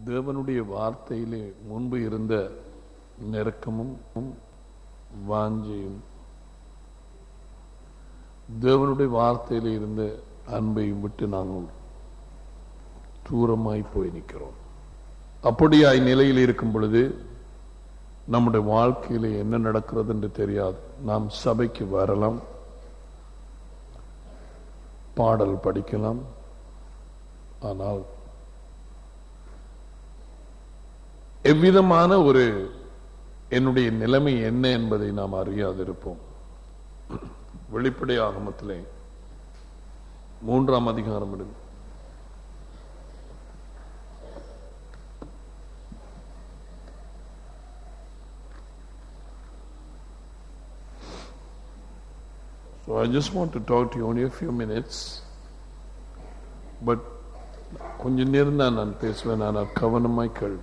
தேவனுடைய வார்த்தையிலே முன்பு இருந்த நெருக்கமும் வாஞ்சையும் தேவனுடைய வார்த்தையிலே இருந்த அன்பையும் விட்டு நாங்கள் தூரமாய் போய் நிற்கிறோம் அப்படியாய் நிலையில் இருக்கும் பொழுது நம்முடைய வாழ்க்கையில என்ன நடக்கிறது என்று தெரியாது நாம் சபைக்கு வரலாம் பாடல் படிக்கலாம் ஆனால் எவ்விதமான ஒரு என்னுடைய நிலைமை என்ன என்பதை நாம் அறியாதிருப்போம் வெளிப்படை ஆகமத்திலே மூன்றாம் அதிகாரம் எடுங்க So I just want to talk to you only a few minutes. But கொஞ்ச நேரம் தான் நான் பேசுவேன் ஆனால் கவனமாய் கேள்வி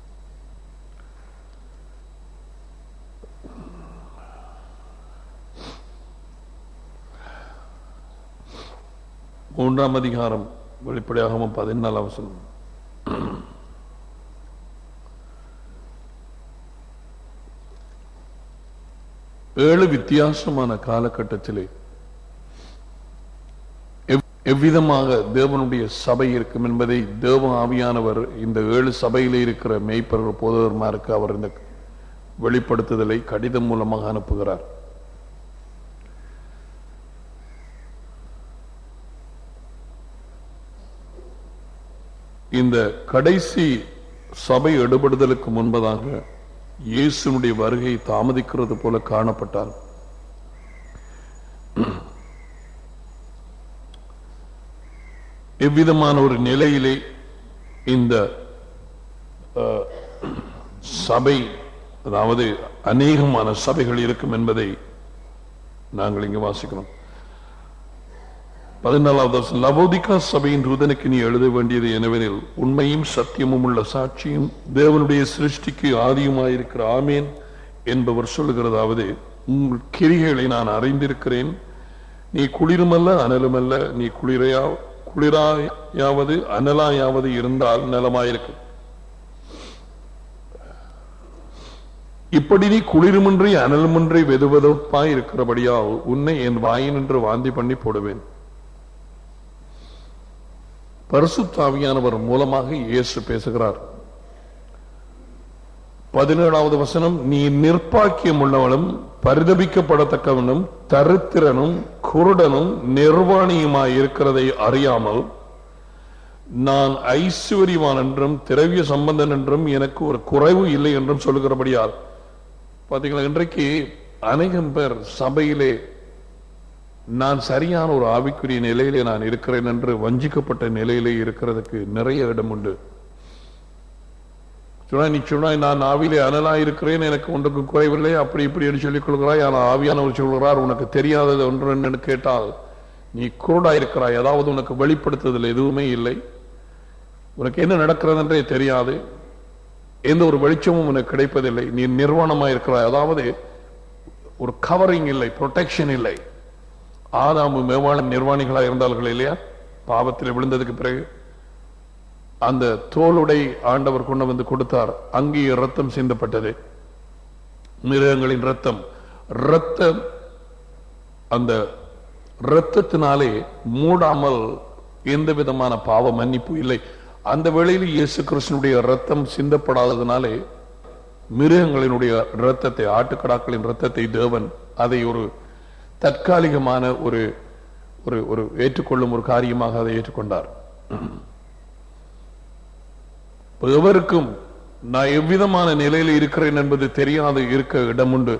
மூன்றாம் அதிகாரம் வெளிப்படையாகவும் பதினாலாம் வசனம் ஏழு வித்தியாசமான காலகட்டத்திலே எவ்- எவ்விதமாக தேவனுடைய சபை இருக்கும் என்பதை தேவ ஆவியானவர் இந்த ஏழு சபையிலே இருக்கிற மெய்ப்பர்கள் போதவர்மாருக்கு அவர் இந்த வெளிப்படுத்துதலை கடிதம் மூலமாக அனுப்புகிறார் இந்த கடைசி சபை எடுபடுதலுக்கு முன்பதாக இயேசுனுடைய வருகை தாமதிக்கிறது போல காணப்பட்டால் எவ்விதமான ஒரு நிலையிலே இந்த அஹ், சபை அதாவது அநேகமான சபைகள் இருக்கும் என்பதை நாங்கள் இங்கு வாசிக்கிறோம் பதினாலாவது வருஷம் லவோதிகா சபையின் தூதனுக்கு நீ எழுத வேண்டியது எனவெனில் உண்மையும் சத்தியமும் உள்ள சாட்சியும் தேவனுடைய சிருஷ்டிக்கு ஆதியுமாயிருக்கிற ஆமேன் என்பவர் சொல்லுகிறதாவது உங்கள் கிரிகளை நான் அறிந்திருக்கிறேன் நீ குளிருமல்ல அனலுமல்ல நீ குளிரையா குளிராயாவது அனலாயாவது இருந்தால் நலமாயிருக்கும் இப்படி நீ குளிருமின்றி அனலுமின்றி வெதுவெதுப்பாய் இருக்கிறபடியால் உன்னை என் வாயினின்று வாந்தி பண்ணி போடுவேன் பரிசுத்தாவியானவர் மூலமாக இயேசு பேசுகிறார் பதினேழாவது வசனம் நீ நிர்பாக்கியம் உள்ளவனும் பரிதபிக்கப்படத்தக்கவனும் தரித்திரனும் குருடனும் நிர்வாணியுமாய் இருக்கிறதை அறியாமல் நான் ஐஸ்வர்யவான் என்றும் திரவிய சம்பந்தன் என்றும் எனக்கு ஒரு குறைவு இல்லை என்றும் சொல்லுகிறபடியால் பாத்தீங்களா இன்றைக்கு அநேகம் பேர் சபையிலே நான் சரியான ஒரு ஆவிக்குரிய நிலையிலே நான் இருக்கிறேன் என்று வஞ்சிக்கப்பட்ட நிலையிலே இருக்கிறதுக்கு நிறைய இடம் உண்டு சொன்னாய் நீ சொன்னாய் நான் ஆவியிலே அனலா இருக்கிறேன் எனக்கு ஒன்றுக்கும் குறைவில்லை அப்படி இப்படி என்று சொல்லிக் கொள்கிறாய் ஆனால் ஆவியானவர் சொல்கிறார் உனக்கு தெரியாதது ஒன்று என்னன்னு கேட்டால் நீ குருடா இருக்கிறாய் அதாவது உனக்கு வெளிப்படுத்துதல் எதுவுமே இல்லை உனக்கு என்ன நடக்கிறது என்றே தெரியாது எந்த ஒரு வெளிச்சமும் உனக்கு கிடைப்பதில்லை நீ நிர்வாணமாக இருக்கிறாய் அதாவது ஒரு கவரிங் இல்லை ப்ரொடெக்ஷன் இல்லை ஆதாமு மேவாளம் நிர்வாணிகளா இருந்தார்கள் இல்லையா பாவத்தில் விழுந்ததுக்கு பிறகு அந்த தோலுடை ஆண்டவர் கொண்டு வந்து கொடுத்தார் அங்கே ரத்தம் சிந்தப்பட்டது மிருகங்களின் ரத்தம் ரத்தம் அந்த இரத்தத்தினாலே மூடாமல் எந்த விதமான பாவ மன்னிப்பு இல்லை அந்த வேளையில் இயேசு கிருஷ்ணனுடைய ரத்தம் சிந்தப்படாததினாலே மிருகங்களினுடைய இரத்தத்தை ஆட்டுக்கடாக்களின் இரத்தத்தை தேவன் அதை ஒரு தற்காலிகமான ஒரு ஒரு ஒரு ஏற்றுக்கொள்ளும் ஒரு காரியமாக அதை ஏற்றுக்கொண்டார் எவருக்கும் நான் எவ்விதமான நிலையில் இருக்கிறேன் என்பது தெரியாது இருக்க இடம் உண்டு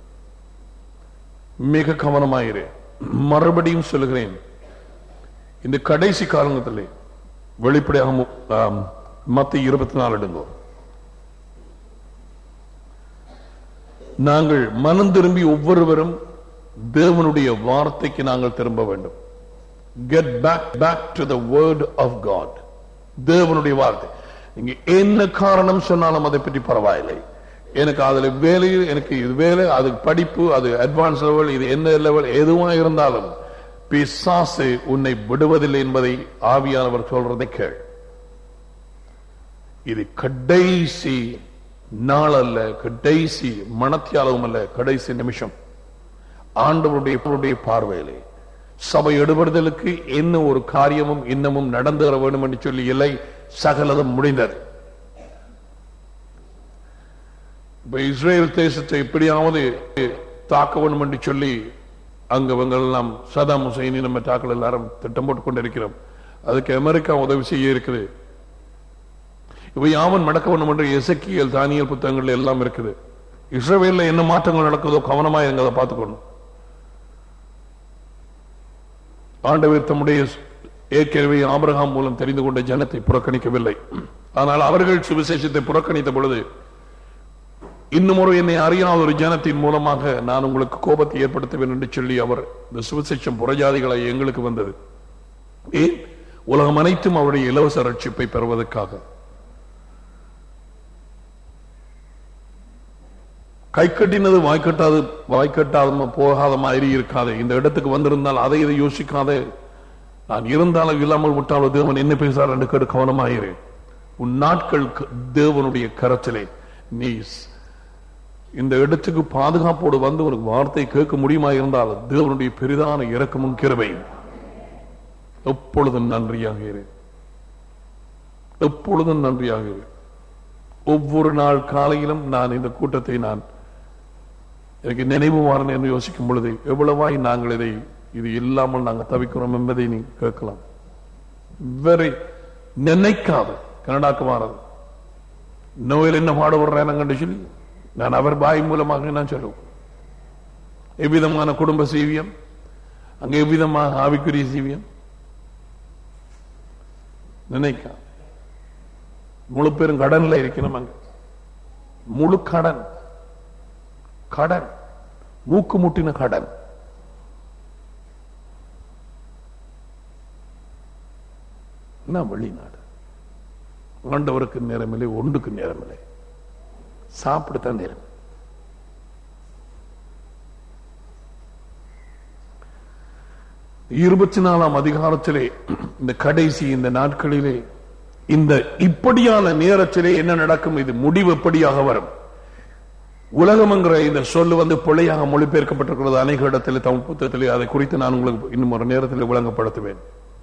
மிக கவனமாயிரு மறுபடியும் சொல்லுகிறேன் இந்த கடைசி காலங்கத்திலே வெளிப்படையாக மத்த இருபத்தி நாலு எடுங்கோ நாங்கள் மனம் திரும்பி ஒவ்வொருவரும் தேவனுடைய வார்த்தைக்கு நாங்கள் திரும்ப வேண்டும் get back back to the word of God தேவனுடைய வார்த்தை நீங்க என்ன காரணம் சொன்னாலும் அதை பற்றி பரவாயில்லை எனக்கு அதுல வேலை எனக்கு இது வேலை அது படிப்பு அது அட்வான்ஸ் லெவல் இது என்ன லெவல் எதுவா இருந்தாலும் பிசாசு உன்னை விடுவதில்லை என்பதை ஆவியானவர் சொல்றதை கேள் இது கடைசி நாள் அல்ல கடைசி மனத்தியாலவும் அல்ல கடைசி நிமிஷம் ஆண்டவருடைய அவருடைய பார்வையிலே சபை எடுபடுதலுக்கு என்ன ஒரு காரியமும் இன்னமும் நடந்து வர வேண்டும் என்று சொல்லி இல்லை சகலதும் முடிந்தது இப்ப இஸ்ரேல் தேசத்தை எப்படியாவது தாக்க வேண்டும் என்று சொல்லி அங்க எல்லாம் சதாம் ஹுசைனி நம்ம தாக்கல் எல்லாரும் திட்டம் போட்டுக் கொண்டிருக்கிறோம் அதுக்கு அமெரிக்கா உதவி செய்ய இருக்குது இவை யாவன் நடக்க வேண்டும் என்று எசக்கியல் தானியல் புத்தகங்கள் எல்லாம் இருக்குது இஸ்ரேலில் என்ன மாற்றங்கள் நடக்குதோ கவனமா இருங்க அதை பார்த்துக்கணும் ஆண்டவர் தம்முடைய ஏற்கனவே ஆபிரகாம் மூலம் தெரிந்து கொண்ட ஜனத்தை புறக்கணிக்கவில்லை ஆனால் அவர்கள் சுவிசேஷத்தை புறக்கணித்த பொழுது இன்னும் ஒரு என்னை அறியாத ஒரு ஜனத்தின் மூலமாக நான் உங்களுக்கு கோபத்தை ஏற்படுத்துவேன் என்று சொல்லி அவர் இந்த சுவிசேஷம் புறஜாதிகளை எங்களுக்கு வந்தது ஏன் உலகம் அனைத்தும் அவருடைய இலவச ரட்சிப்பை பெறுவதற்காக கை கட்டினது வாய்க்கட்டாது வாய்க்கட்டாத போகாத மாதிரி இருக்காது இந்த இடத்துக்கு வந்திருந்தால் அதை இதை யோசிக்காத நான் இருந்தாலும் இல்லாமல் விட்டாலும் தேவன் என்ன பேசுறார் என்று கேட்டு கவனமாயிரு உன் நாட்கள் க- தேவனுடைய கரத்திலே நீ ஸ்- இந்த இடத்துக்கு பாதுகாப்போடு வந்து உனக்கு வார்த்தை கேட்க முடியுமா இருந்தால் தேவனுடைய பெரிதான இரக்கமும் கிருபையும் எப்பொழுதும் நன்றியாக இரு எப்பொழுதும் நன்றியாக இரு ஒவ்வொரு நாள் காலையிலும் நான் இந்த கூட்டத்தை நான் எனக்கு நினைவு மாறணும் என்று யோசிக்கும் பொழுது எவ்வளவாய் நாங்கள் இதை இது இல்லாமல் நாங்கள் தவிக்கிறோம் என்பதை நீ கேட்கலாம் வெரி நினைக்காது கனடாக்கு மாறது நோயில் என்ன பாடுபடுறேன் கண்டு சொல்லி நான் அவர் பாய் மூலமாக நான் சொல்லுவேன் எவ்விதமான குடும்ப சீவியம் அங்க எவ்விதமாக ஆவிக்குரிய சீவியம் நினைக்கா முழு பேரும் கடன்ல இருக்கணும் அங்க முழு கடன் கடன் மூக்கு முட்டின கடன் என்ன வெளிநாடு ஆண்டவருக்கு நேரமில்லை ஒன்றுக்கு நேரமில்லை சாப்பிடத்தான் நேரம் இருபத்தி நாலாம் அதிகாரத்திலே இந்த கடைசி இந்த நாட்களிலே இந்த இப்படியான நேரத்திலே என்ன நடக்கும் இது முடிவு எப்படியாக வரும் உலகம் என்கிற இந்த சொல்லு வந்து பிழையாக மொழிபெயர்க்கப்பட்டிருக்கிறது அநேக இடத்தில் தமிழ் புத்தகத்திலே அதை குறித்து நான் உங்களுக்கு இன்னும் ஒரு நேரத்தில் விளங்கப்படுத்துவேன்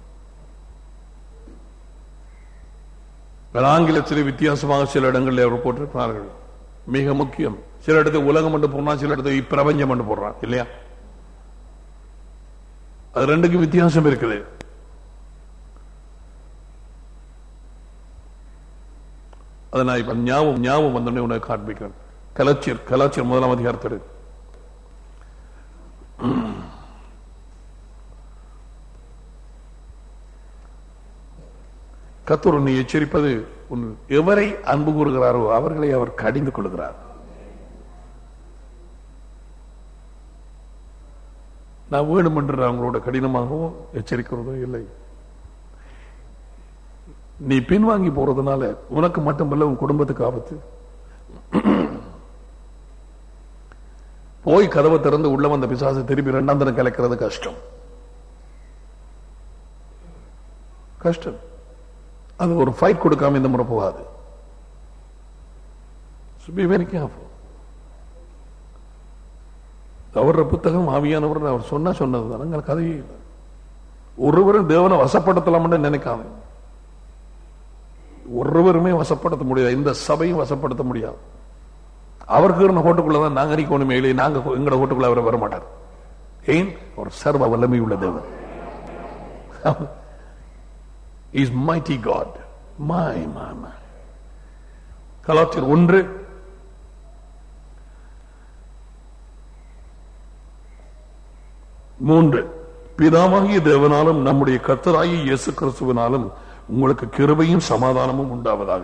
ஆங்கிலத்திலே வித்தியாசமாக சில இடங்களில் அவர் போட்டிருக்கிறார்கள் மிக முக்கியம் சில இடத்துக்கு உலகம் என்று போடுறான் சில இடத்துக்கு இப்பிரபஞ்சம் என்று போடுறான் இல்லையா அது ரெண்டுக்கும் வித்தியாசம் இருக்குது அதை நான் இப்ப ஞாபகம் ஞாபகம் வந்தோடனே உனக்கு காண்பிக்கிறேன் கலாச்சியர் கலாச்சியர் முதலாம் அதிகாரத்தில் கத்தர் உன்னை எச்சரிப்பது உன் எவரை அன்பு கூறுகிறாரோ அவர்களை அவர் கடிந்து கொள்கிறார் நான் வேணும் என்று அவங்களோட கடினமாகவோ எச்சரிக்கிறதோ இல்லை நீ பின்வாங்கி போறதுனால உனக்கு மட்டுமல்ல உன் குடும்பத்துக்கு ஆபத்து போய் கதவை திறந்து உள்ள வந்த பிசாசு திருப்பி இரண்டாம் தரம் கலைக்கிறது கஷ்டம் கஷ்டம் அது ஒரு ஃபைட் கொடுக்காம இந்த முறை போகாது பி வெரி கேர்ஃபுல் அவர புத்தகம் ஆவியானவர் அவர் சொன்னா சொன்னதுதான் எங்கள் கதையே இல்லை ஒருவரும் தேவனை வசப்படுத்தலாம்னு நினைக்காம ஒருவருமே வசப்படுத்த முடியாது இந்த சபையும் வசப்படுத்த முடியாது அவருக்கு இருந்த ஹோட்டுக்குள்ளதான் நாங்க அறிக்கணுமே இல்லை நாங்க எங்கட ஹோட்டுக்குள்ள அவர் வர மாட்டார் ஏன் ஒரு சர்வ வல்லமை உள்ள தேவன் is mighty God my my கலாச்சியர் ஒன்று மூன்று பிதாவாகிய தேவனாலும் நம்முடைய கத்தராகிய இயேசு கிறிஸ்துவனாலும் உங்களுக்கு கிருபையும் சமாதானமும் உண்டாவதாக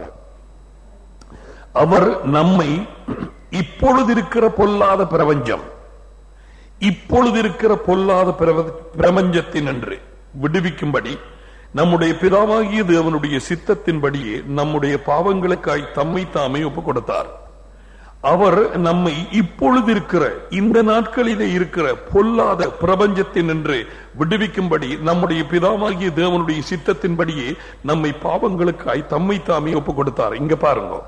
அவர் நம்மை இப்பொழுது இருக்கிற பொல்லாத பிரபஞ்சம் இப்பொழுது இருக்கிற பொல்லாத பிரப- பிரபஞ்சத்தின் என்று விடுவிக்கும்படி நம்முடைய பிதாவாகிய தேவனுடைய சித்தத்தின்படியே நம்முடைய பாவங்களுக்காய் தம்மை தாமே ஒப்புக் கொடுத்தார் அவர் நம்மை இப்பொழுது இருக்கிற இந்த நாட்களிலே இருக்கிற பொல்லாத பிரபஞ்சத்தின் என்று விடுவிக்கும்படி நம்முடைய பிதாவாகிய தேவனுடைய சித்தத்தின்படியே நம்மை பாவங்களுக்காய் தம்மை தாமே ஒப்பு கொடுத்தார் இங்க பாருங்க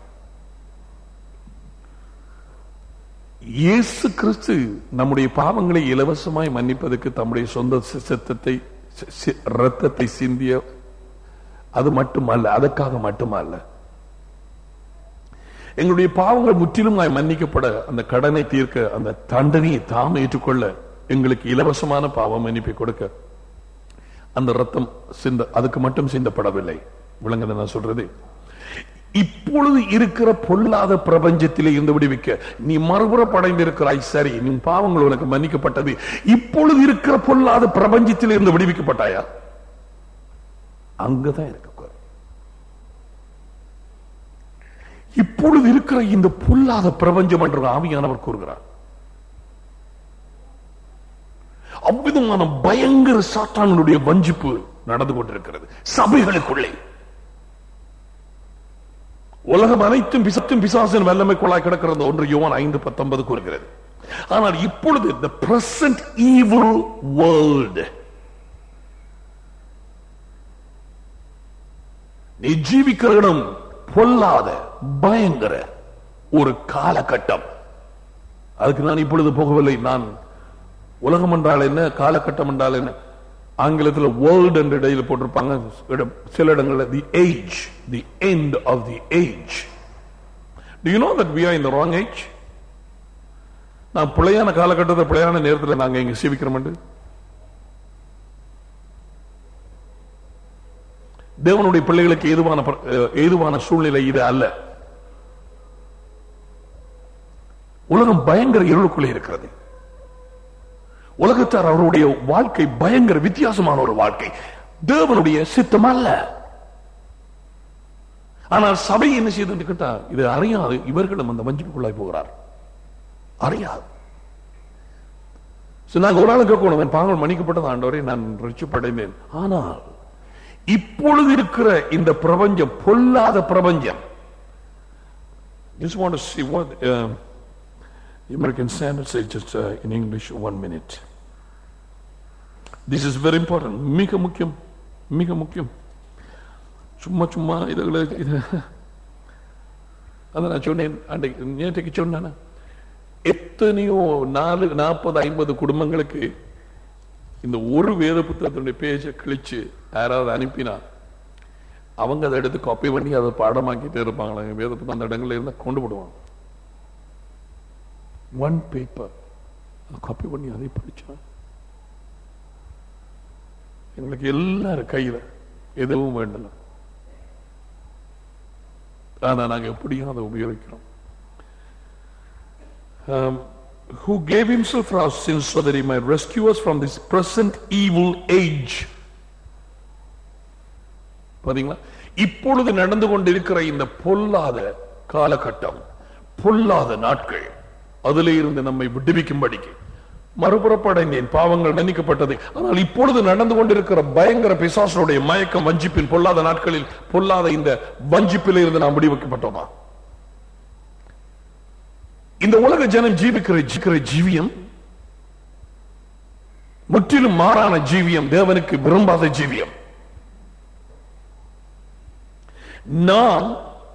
இயேசு கிறிஸ்து நம்முடைய பாவங்களை இலவசமாய் மன்னிப்பதற்கு தம்முடைய சொந்த சித்தத்தை ரத்தத்தை சிந்திய அது மட்டுமல்ல அதற்காக மட்டுமல்ல எங்களுடைய பாவங்கள் முற்றிலுமாய் மன்னிக்கப்பட அந்த கடனை தீர்க்க அந்த தண்டனையை தாம் ஏற்றுக்கொள்ள எங்களுக்கு இலவசமான பாவ மன்னிப்பை கொடுக்க அந்த ரத்தம் சிந்த அதுக்கு மட்டும் சிந்தப்படவில்லை விளங்குது நான் சொல்றது இப்பொழுது இருக்கிற பொல்லாத பிரபஞ்சத்திலே இருந்து விடுவிக்க நீ மறுபுறப்படைந்திருக்கிறாய் சரி நீ பாவங்கள் உனக்கு மன்னிக்கப்பட்டது இப்பொழுது இருக்கிற பொல்லாத பிரபஞ்சத்தில் இருந்து விடுவிக்கப்பட்டாயா அங்கதான் இருக்க இப்பொழுது இருக்கிற இந்த பொல்லாத பிரபஞ்சம் என்று ஆவியானவர் கூறுகிறார் அவ்விதமான பயங்கர சாத்தானுடைய வஞ்சிப்பு நடந்து கொண்டிருக்கிறது சபைகளுக்குள்ளே உலகம் அனைத்தும் பிசத்தும் பிசாசின் வல்லமைக்குள்ளாய் கிடக்கிறது ஒன்று யோவான் ஐந்து பத்தொன்பது கூறுகிறது ஆனால் இப்பொழுது the present evil world நீ ஜீவிக்கிற இடம் பொல்லாத பயங்கர ஒரு காலகட்டம் அதுக்கு நான் இப்பொழுது போகவில்லை நான் உலகம் என்றால் என்ன காலகட்டம் என்றால் என்ன ஆங்கிலத்தில் வேர்ல்ட் என்ற இடையில போட்டிருப்பாங்க சில இடங்களில் the age the end of the age do you know that we are in the wrong age நான் பிழையான காலகட்டத்தை பிழையான நேரத்தில் நாங்க இங்க சேவிக்கிறோம் தேவனுடைய பிள்ளைகளுக்கு ஏதுவான ஏதுவான சூழ்நிலை இது அல்ல உலகம் பயங்கர இருளுக்குள்ளே இருக்கிறது உலகத்தார் அவருடைய வாழ்க்கை பயங்கர வித்தியாசமான ஒரு வாழ்க்கை தேவனுடைய சித்தம் அல்ல ஆனால் சபை என்ன செய்து கேட்டா இது அறியாது இவர்களும் அந்த வஞ்சிப்புக்குள்ளாய் போகிறார் அறியாது நாங்க ஒரு ஆள் கேட்கணும் பாங்கள் மன்னிக்கப்பட்டது ஆண்டவரை நான் ரட்சிப்படைந்தேன் ஆனால் இப்பொழுது இருக்கிற இந்த பிரபஞ்சம் பொல்லாத பிரபஞ்சம் Just want to see what uh, the American Standard says just uh, in English one minute. This is very important. மிக முக்கியம் மிக முக்கியம் சும்மா சும்மா இதுகளை இது அதை நான் சொன்னேன் அன்றைக்கு நேற்றைக்கு சொன்னேன் எத்தனையோ நாலு நாற்பது ஐம்பது குடும்பங்களுக்கு இந்த ஒரு வேத புத்தகத்தினுடைய பேஜை கிழிச்சு யாராவது அனுப்பினா அவங்க அதை எடுத்து காப்பி பண்ணி அதை பாடமாக்கிட்டே இருப்பாங்களா வேத புத்தகம் அந்த இடங்கள்ல இருந்தா கொண்டு போடுவாங்க ஒன் பேப்பர் காப்பி பண்ணி அதை படிச்சா எங்களுக்கு எல்லாரும் கையில எதுவும் வேண்டல ஆனா நாங்க எப்படியும் அதை உபயோகிக்கிறோம் um, who gave himself for our sins so that he might rescue us from this present evil age. பாத்தீங்களா இப்பொழுது நடந்து கொண்டிருக்கிற இந்த பொல்லாத காலகட்டம் பொல்லாத நாட்கள் அதிலே இருந்து நம்மை விடுவிக்கும்படிக்கு மறுபுறப்படைந்தேன் பாவங்கள் மன்னிக்கப்பட்டது ஆனால் இப்பொழுது நடந்து கொண்டிருக்கிற பயங்கர பிசாசனுடைய மயக்கம் வஞ்சிப்பின் பொல்லாத நாட்களில் பொல்லாத இந்த வஞ்சிப்பிலே இருந்து நாம் விடுவிக்கப்பட்டோமா இந்த உலக ஜனம் ஜீவிக்கிற ஜீக்கிற ஜீவியம் முற்றிலும் மாறான ஜீவியம் தேவனுக்கு விரும்பாத ஜீவியம் நாம்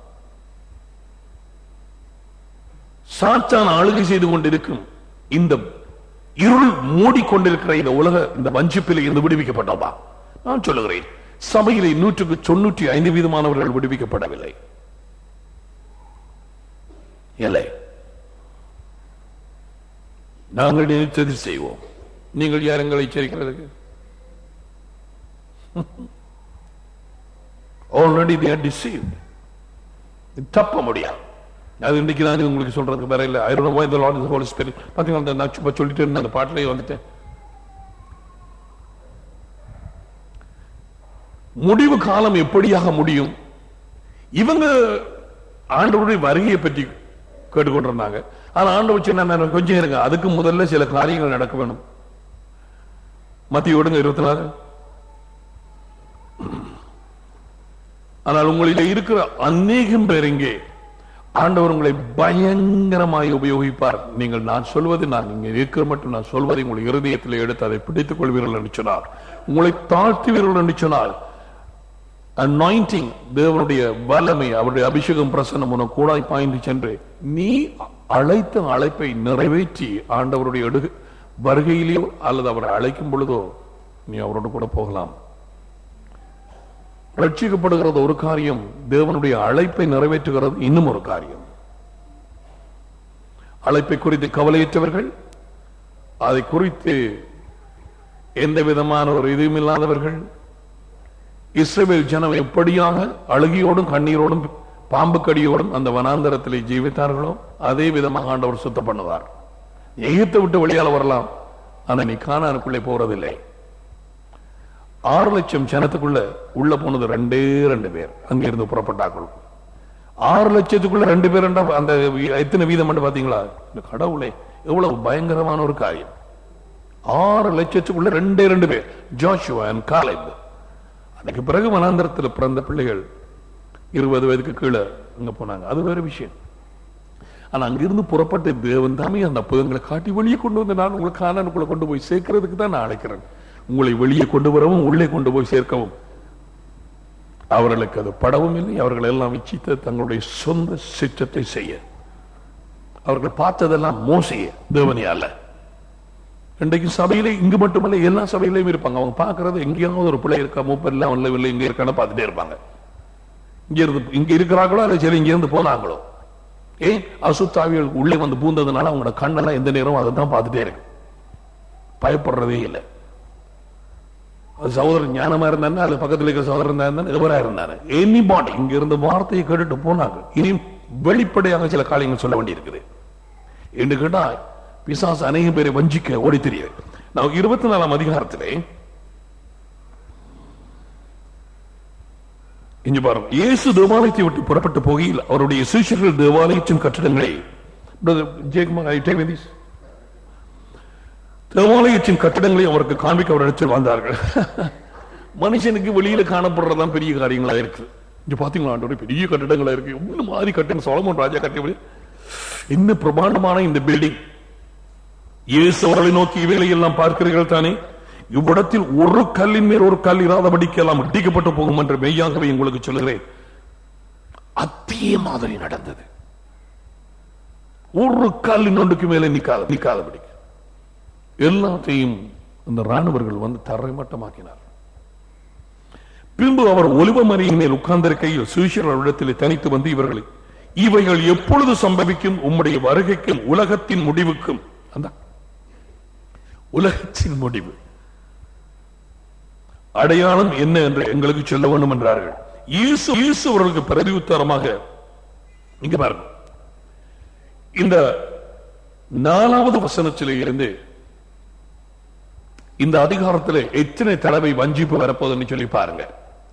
சாத்தான் ஆளுகை செய்து கொண்டிருக்கும் இந்த இருள் மூடிக்கொண்டிருக்கிற இந்த உலக இந்த வஞ்சிப்பில் இருந்து விடுவிக்கப்பட்டோமா நான் சொல்லுகிறேன் சபையிலே நூற்றுக்கு தொண்ணூற்றி ஐந்து வீதமானவர்கள் விடுவிக்கப்படவில்லை இல்லை நாங்கள் நினைத்தது செய்வோம் நீங்கள் யார் எங்களை எச்சரிக்கிறதுக்கு ஆல்ரெடி they are deceived தப்ப முடியாது அது இன்னைக்கு தான் உங்களுக்கு சொல்றதுக்கு வேற இல்லை I don't know why the Lord is Holy Spirit பாத்தீங்களா நான் சும்மா சொல்லிட்டு இருந்தேன் அந்த பாட்டிலே வந்துட்டேன் முடிவு காலம் எப்படியாக முடியும் இவங்க ஆண்டவருடைய வருகையை பற்றி கேட்டுக்கொண்டிருந்தாங்க ஆனா ஆண்டு வச்சு நான் கொஞ்சம் இருங்க அதுக்கு முதல்ல சில காரியங்கள் நடக்க வேணும் மத்திய விடுங்க இருபத்தி நாலு ஆனால் உங்களில் இருக்கிற அநேகம் பேர் இங்கே ஆண்டவர் உங்களை பயங்கரமாய் உபயோகிப்பார் நீங்கள் நான் சொல்வது நான் இங்க இருக்கிற மட்டும் நான் சொல்வதை உங்கள் இருதயத்தில் எடுத்து அதை பிடித்துக் கொள்வீர்கள் என்று சொன்னார் உங்களை தாழ்த்துவீர்கள் என்று சொன்னால் அனாயிண்டிங் தேவனுடைய வல்லமை அவருடைய அபிஷேகம் பிரசன்னம் உனக்கு கூடாய் பாய்ந்து சென்று நீ அழைத்த அழைப்பை நிறைவேற்றி ஆண்டவருடைய எடு வருகையிலேயோ அல்லது அவரை அழைக்கும் பொழுதோ நீ அவரோடு கூட போகலாம் ரட்சிக்கப்படுகிறது ஒரு காரியம் தேவனுடைய அழைப்பை நிறைவேற்றுகிறது இன்னும் ஒரு காரியம் அழைப்பை குறித்து கவலையற்றவர்கள் அதை குறித்து எந்த விதமான ஒரு இதுவும் இல்லாதவர்கள் இஸ்ரவேல் ஜனம் எப்படியாக அழுகியோடும் கண்ணீரோடும் பாம்பு கடியோடும் அந்த வனாந்தரத்திலே ஜீவித்தார்களோ அதே விதமாக ஆண்டவர் சுத்தம் பண்ணுவார் எகிப்தை விட்டு வெளியால வரலாம் ஆனா நீ கானானுக்குள்ளே போறதில்லை ஆறு லட்சம் ஜனத்துக்குள்ள உள்ள போனது ரெண்டே ரெண்டு பேர் அங்க இருந்து புறப்பட்டார்கள் ஆறு லட்சத்துக்குள்ள ரெண்டு பேர் அந்த எத்தனை வீதம் பாத்தீங்களா இந்த கடவுளே எவ்வளவு பயங்கரமான ஒரு காரியம் ஆறு லட்சத்துக்குள்ள ரெண்டே ரெண்டு பேர் ஜோஷுவா அண்ட் காலேப் அதுக்கு பிறகு வனாந்திரத்தில் பிறந்த பிள்ளைகள் இருபது வயதுக்கு கீழே அங்க போனாங்க அது வேற விஷயம் ஆனா அங்கிருந்து புறப்பட்டு தேவன் தாமே அந்த புதங்களை காட்டி வெளியே கொண்டு வந்து நான் உங்களை காணனுக்குள்ள கொண்டு போய் சேர்க்கறதுக்கு தான் நான் அழைக்கிறேன் உங்களை வெளியே கொண்டு வரவும் உள்ளே கொண்டு போய் சேர்க்கவும் அவர்களுக்கு அது படவும் இல்லை அவர்கள் எல்லாம் இச்சித்த தங்களுடைய சொந்த சிற்றத்தை செய்ய அவர்கள் பார்த்ததெல்லாம் மோசைய தேவனே அல்ல இன்றைக்கு சபையில இங்கு மட்டுமல்ல எல்லா சபையிலையும் இருப்பாங்க அவங்க பார்க்கறது எங்கேயாவது ஒரு பிள்ளை இருக்கா மூப்பர் எல்லாம் இல்லை இல்லை இங்க இருக்கான்னு பார்த்துட்டே இருப்பாங்க இங்க இருந்து இங்க இருக்கிறாங்களோ அல்ல சரி இங்க இருந்து போனாங்களோ ஏன் அசுத்தாவிகள் உள்ளே வந்து பூந்ததுனால அவங்களோட கண்ணெல்லாம் எந்த நேரம் அதை தான் பார்த்துட்டே இருக்கு பயப்படுறதே இல்லை அது சகோதரன் ஞானமா இருந்தானே அது பக்கத்தில் இருக்கிற சகோதரன் இருந்தானே எவரா இருந்தானே எனி பாடி இங்க இருந்த வார்த்தையை கேட்டுட்டு போனாங்க இனி வெளிப்படையாக சில காரியங்கள் சொல்ல வேண்டியிருக்குது என்று கேட்டா பிசாசு அநேக பேரை வஞ்சிக்க ஓடி தெரியுது நான் இருபத்தி நாலாம் அதிகாரத்திலே இங்க பாருங்க இயேசு தேவாலயத்தை விட்டு புறப்பட்டு போகையில் அவருடைய சிஷியர்கள் தேவாலயத்தின் கட்டிடங்களை தேவாலயத்தின் கட்டிடங்களை அவருக்கு காண்பிக்க அவர் இடத்தில் வந்தார்கள் மனுஷனுக்கு வெளியில காணப்படுறதுதான் பெரிய காரியங்களா இருக்கு இங்க பாத்தீங்களா ஆண்டவரே பெரிய கட்டிடங்களா இருக்கு ஒண்ணு மாதிரி கட்டிடம் சோழமன் ராஜா கட்டிய என்ன பிரமாண்டமான இந்த பில்டிங் இயேசு அவர்களை நோக்கி இவைகளை எல்லாம் பார்க்கிறீர்கள் தானே இவ்விடத்தில் ஒரு கல்லின் மேல் ஒரு கல் இராதபடிக்கு எல்லாம் இடிக்கப்பட்டு போகும் என்று மெய்யாகவே உங்களுக்கு சொல்லுகிறேன் அதே மாதிரி நடந்தது ஒரு கல்லின் ஒன்றுக்கு மேலே நிக்காத நிக்காதபடிக்கு எல்லாத்தையும் அந்த ராணுவர்கள் வந்து தரைமட்டமாக்கினார் பின்பு அவர் ஒலிவ மறியின் மேல் உட்கார்ந்திருக்கையில் சுவிசேஷரிடத்தில் தனித்து வந்து இவர்களை இவைகள் எப்பொழுது சம்பவிக்கும் உம்முடைய வருகைக்கும் உலகத்தின் முடிவுக்கும் அந்த உலகத்தின் முடிவு அடையாளம் என்ன என்று எங்களுக்கு சொல்ல வேண்டும் என்றார்கள் இயேசு இயேசு அவர்களுக்கு பிரதி உத்தரமாக இங்க பாருங்க இந்த நாலாவது வசனத்திலே இருந்து இந்த அதிகாரத்தில் எத்தனை தடவை வஞ்சிப்பு வரப்போகுதுன்னு சொல்லி பாருங்க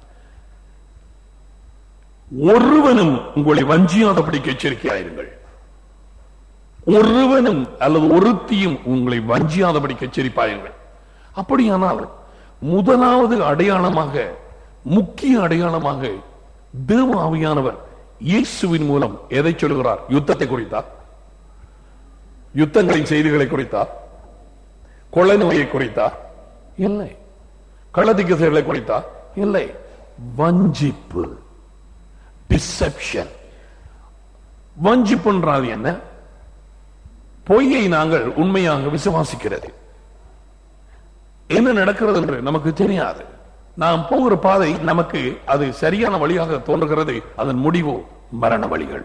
ஒருவனும் உங்களை வஞ்சியாதபடிக்கு எச்சரிக்கையாயிருங்கள் ஒருவனும் அல்லது ஒருத்தியும் உங்களை வஞ்சியாதபடிக்கு எச்சரிப்பாயுங்கள் அப்படியானால் முதலாவது அடையாளமாக முக்கிய அடையாளமாக தேவ ஆவியானவர் இயேசுவின் மூலம் எதை சொல்கிறார் யுத்தத்தை குறித்தார் யுத்தங்களின் செய்திகளை குறித்தார் கொலை நோயை குறித்தார் இல்லை களதிக்கசைகளை குறித்தார் இல்லை வஞ்சிப்பு டிசெப்ஷன் வஞ்சிப்புன்றால் என்ன பொய்யை நாங்கள் உண்மையாக விசுவாசிக்கிறது என்ன நடக்கிறது என்று நமக்கு தெரியாது நாம் போகிற பாதை நமக்கு அது சரியான வழியாக தோன்றுகிறது அதன் முடிவு மரண வழிகள்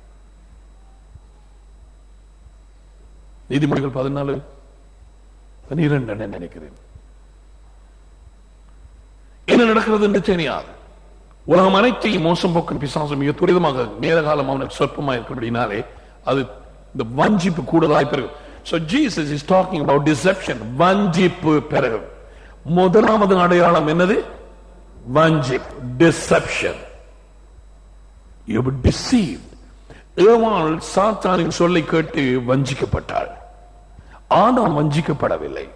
நீதிமொழிகள் பதினாலு பனிரெண்டு நினைக்கிறேன் என்ன நடக்கிறது என்று தெரியாது உலகம் அனைத்தையும் மோசம் போக்கும் பிசாசம் மிக துரிதமாக நேர காலம் அவனுக்கு சொற்பமா இருக்கிறபடினாலே அது இந்த வஞ்சிப்பு கூடுதலாய் பெருகும் So Jesus is talking about deception. வஞ்சிப்பு பெருகும் முதலாவது அடையாளம் என்னது வஞ்சிப் டிசெப்ஷன் You were deceived. ஏவாள் சாத்தானின் சொல்லை கேட்டு வஞ்சிக்கப்பட்டாள் ஆதாம் வஞ்சிக்கப்படவில்லை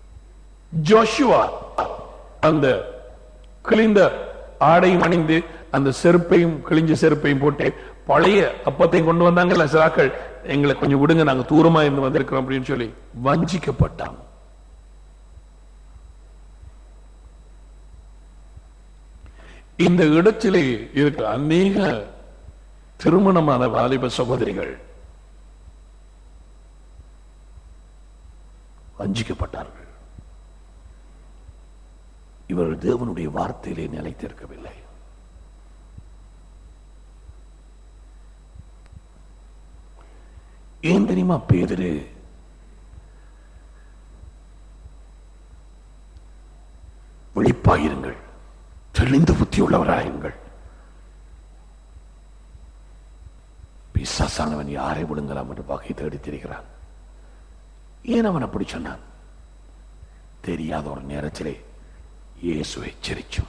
ஜோஷுவா அந்த கிழிந்த ஆடை அணிந்து அந்த செருப்பையும் கிழிஞ்ச செருப்பையும் போட்டு பழைய அப்பத்தையும் கொண்டு வந்தாங்கல்ல சிலாக்கள் எங்களை கொஞ்சம் விடுங்க நாங்க தூரமா இருந்து வந்திருக்கிறோம் அப்படின்னு சொல்லி வஞ்சிக்கப்பட்டாங்க இந்த இடத்திலே இருக்கிற அநேக திருமணமான வாலிப சகோதரிகள் வஞ்சிக்கப்பட்டார்கள் இவர்கள் தேவனுடைய வார்த்தையிலே நிலைத்திருக்கவில்லை ஏன் தெரியுமா பேதரு விழிப்பாயிருங்கள் தெளிந்த புத்தி உள்ளவராயிருங்கள் பிசாசானவன் யாரை விடுங்கலாம் என்று வகை தேடி திரிகிறான் ஏன் அவன் அப்படி சொன்னான் தெரியாத ஒரு நேரத்திலே இயேசு எச்சரிச்சும்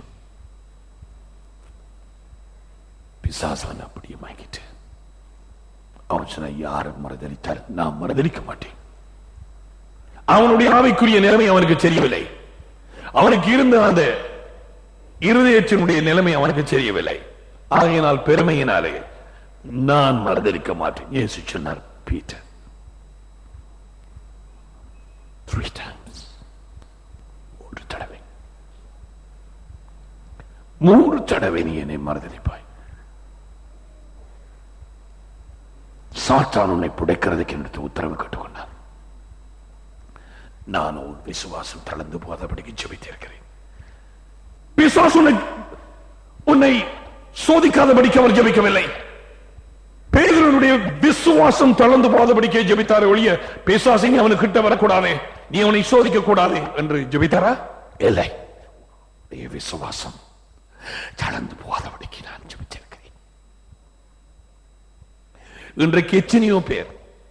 பிசாசான் அப்படியே வாங்கிட்டு அவன் சொன்ன யாரை மறுதளித்தால் நான் மறுதளிக்க மாட்டேன் அவனுடைய ஆவிக்குரிய நிலைமை அவனுக்கு தெரியவில்லை அவனுக்கு இருந்த அந்த இருதயத்தினுடைய நிலைமை அவனுக்கு தெரியவில்லை ஆகையினால் பெருமையினாலே நான் மறுதளிக்க மாட்டேன் இயேசு சொன்னார் பீட்டர் த்ரீ டைம்ஸ் மூன்று தடவை மூன்று தடவை நீ என்னை மறுதளிப்பாய் சாத்தான் உன்னை புடைக்கிறதுக்கு என்று உத்தரவு கட்டுக்கொண்டான் நான் உன் விசுவாசம் தளர்ந்து போதபடிக்கு ஜெபித்திருக்கிறேன் பிசாசு உன்னை உன்னை சோதிக்காதபடிக்கு அவர் ஜெபிக்கவில்லை பேதனுடைய விசுவாசம் தளர்ந்து போதபடிக்கே ஜெபித்தாரே ஒழிய பிசாசிங்க அவனுக்கு கிட்ட வரக்கூடாது நீ அவனை சோதிக்க கூடாது என்று ஜெபித்தாரா இல்லை உன்னுடைய விசுவாசம் தளர்ந்து போதபடிக்கு நான் ஜெபித்திருக்கிறேன் இன்றைக்கு எத்தனையோ பேர்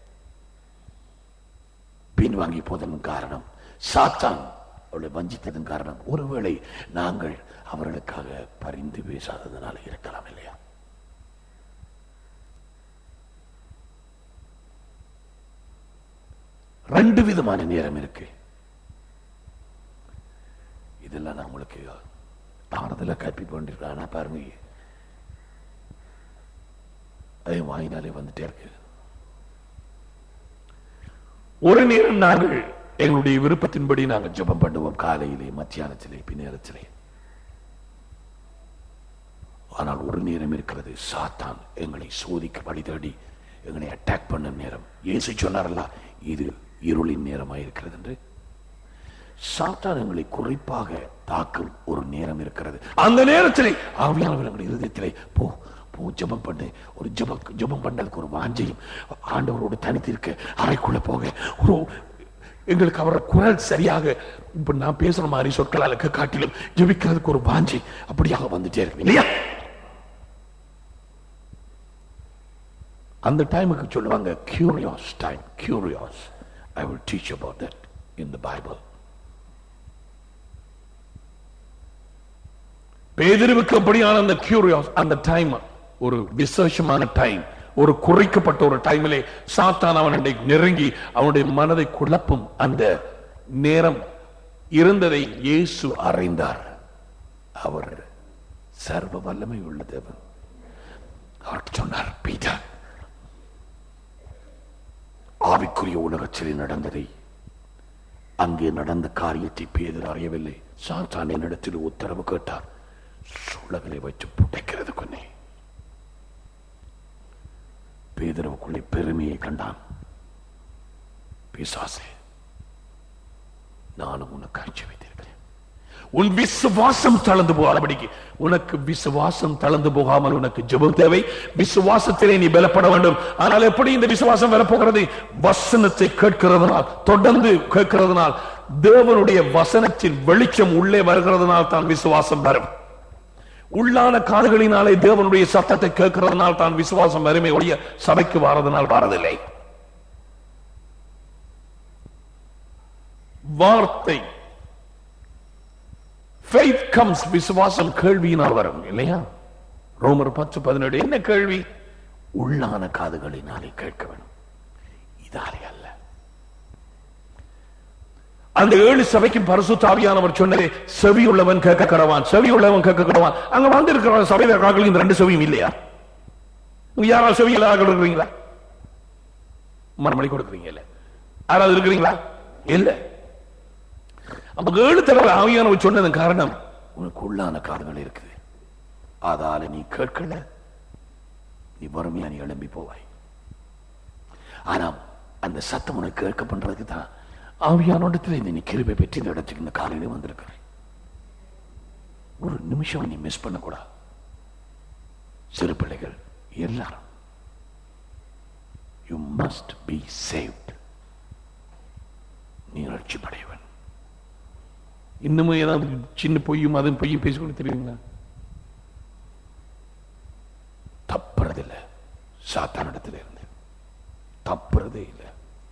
பின்வாங்கி போதன் காரணம் சாத்தான் அவளை வஞ்சித்ததன் காரணம் ஒருவேளை நாங்கள் அவர்களுக்காக பரிந்து பேசாததனால இருக்கலாம் இல்லையா ரெண்டு விதமான நேரம் இருக்கு இதெல்லாம் நான் உங்களுக்கு தானத்தில் கற்பிக்க வேண்டியிருக்கேன் ஆனா பாருங்க அதே வாங்கினாலே வந்துட்டே இருக்கு ஒரு நேரம் நாங்கள் எங்களுடைய விருப்பத்தின்படி நாங்கள் ஜெபம் பண்ணுவோம் காலையிலே மத்தியானத்திலே பின்னேரத்திலே ஆனால் ஒரு நேரம் இருக்கிறது சாத்தான் எங்களை சோதிக்க வழி தேடி எங்களை அட்டாக் பண்ண நேரம் இயேசு சொன்னாரல்ல இது இருளின் நேரமாக இருக்கிறது என்று சாத்தான் எங்களை குறிப்பாக தாக்கும் ஒரு நேரம் இருக்கிறது அந்த நேரத்திலே ஆவியானவர் எங்களுடைய இருதயத்திலே போ போ ஜெபம் பண்ணு ஒரு ஜெப ஜெபம் பண்ணதுக்கு ஒரு வாஞ்சையும் ஆண்டவரோடு தனித்திருக்க அறைக்குள்ள போக ஒரு எங்களுக்கு அவரோட குரல் சரியாக இப்ப நான் பேசுற மாதிரி சொற்களால் காட்டிலும் ஜெபிக்கிறதுக்கு ஒரு வாஞ்சை அப்படியாக வந்துட்டே இருக்கு இல்லையா அந்த டைமுக்கு சொல்லுவாங்க curious time curious I will teach about that in the Bible பேதிருவுக்கு அப்படியான அந்த கியூரியாஸ் அந்த டைம் ஒரு விசேஷமான டைம் ஒரு குறைக்கப்பட்ட ஒரு டைமிலே சாத்தான் அவனை நெருங்கி அவனுடைய மனதை குழப்பும் அந்த நேரம் இருந்ததை இயேசு அறிந்தார் அவர் சர்வ வல்லமை உள்ள தேவன் அவர் சொன்னார் பீட்டர் ஆவிக்குரிய உலகத்திலே நடந்ததை அங்கே நடந்த காரியத்தை பேதர் அறியவில்லை சாத்தான் என்னிடத்தில் உத்தரவு கேட்டார் சுழகளை வச்சு புடைக்கிறது கொன்னே பேதரவுக்குள்ளே பெருமையை கண்டான் பிசாசே நானும் உனக்கு அழிச்சு வைத்திருக்கிறேன் உன் விசுவாசம் தளர்ந்து போகாதபடிக்கு உனக்கு விசுவாசம் தளர்ந்து போகாமல் உனக்கு ஜெபம் தேவை விசுவாசத்திலே நீ பலப்பட வேண்டும் ஆனால் எப்படி இந்த விசுவாசம் வரப்போகிறது வசனத்தை கேட்கிறதுனால் தொடர்ந்து கேட்கிறதுனால் தேவனுடைய வசனத்தின் வெளிச்சம் உள்ளே வருகிறதுனால் தான் விசுவாசம் வரும் உள்ளான காதுகளினாலே தேவனுடைய சத்தத்தை கேட்கிறதுனால் தான் விசுவாசம் வறுமை ஒழிய சபைக்கு வாரதனால் வாரதில்லை வார்த்தை faith comes விசுவாசம் கேள்வியினால் வரும் இல்லையா ரோமர் பத்து பதினேழு என்ன கேள்வி உள்ளான காதுகளினாலே கேட்க வேண்டும் இதாலே அல்ல அந்த ஏழு சபைக்கும் பரிசுத்த ஆவியானவர் சொன்னதே செவி உள்ளவன் கேட்க கடவான் செவி உள்ளவன் கேட்க கடவான் அங்க வந்து இருக்கிற சபையில காக்கள் இந்த ரெண்டு செவியும் இல்லையா நீங்க யாராவது செவி இல்லாத இருக்கிறீங்களா மறுமொழி கொடுக்குறீங்க இல்ல யாராவது இருக்கிறீங்களா இல்ல அப்ப ஏழு தடவை ஆவியானவர் சொன்னதன் காரணம் உனக்கு உள்ளான காதுகள் இருக்குது அதால நீ கேட்கல நீ வறுமையா நீ எழும்பி போவாய் ஆனா அந்த சத்தம் உனக்கு கேட்க பண்றதுக்கு தான் ஆவியானோடத்தில் இந்த நீ கிருபை பெற்று இந்த இடத்துக்கு இந்த காலையில வந்திருக்கிற ஒரு நிமிஷம் நீ மிஸ் பண்ணக்கூடாது சிறு பிள்ளைகள் எல்லாரும் யூ மஸ்ட் பி சேவ்ட் நீ ரட்சிப்படையவன் இன்னமும் ஏதாவது சின்ன பொய்யும் அதுவும் பொய்யும் பேசிக்கொண்டு தெரியுங்களா தப்புறதில்லை சாத்தானிடத்தில் இருந்து தப்புறதே இல்லை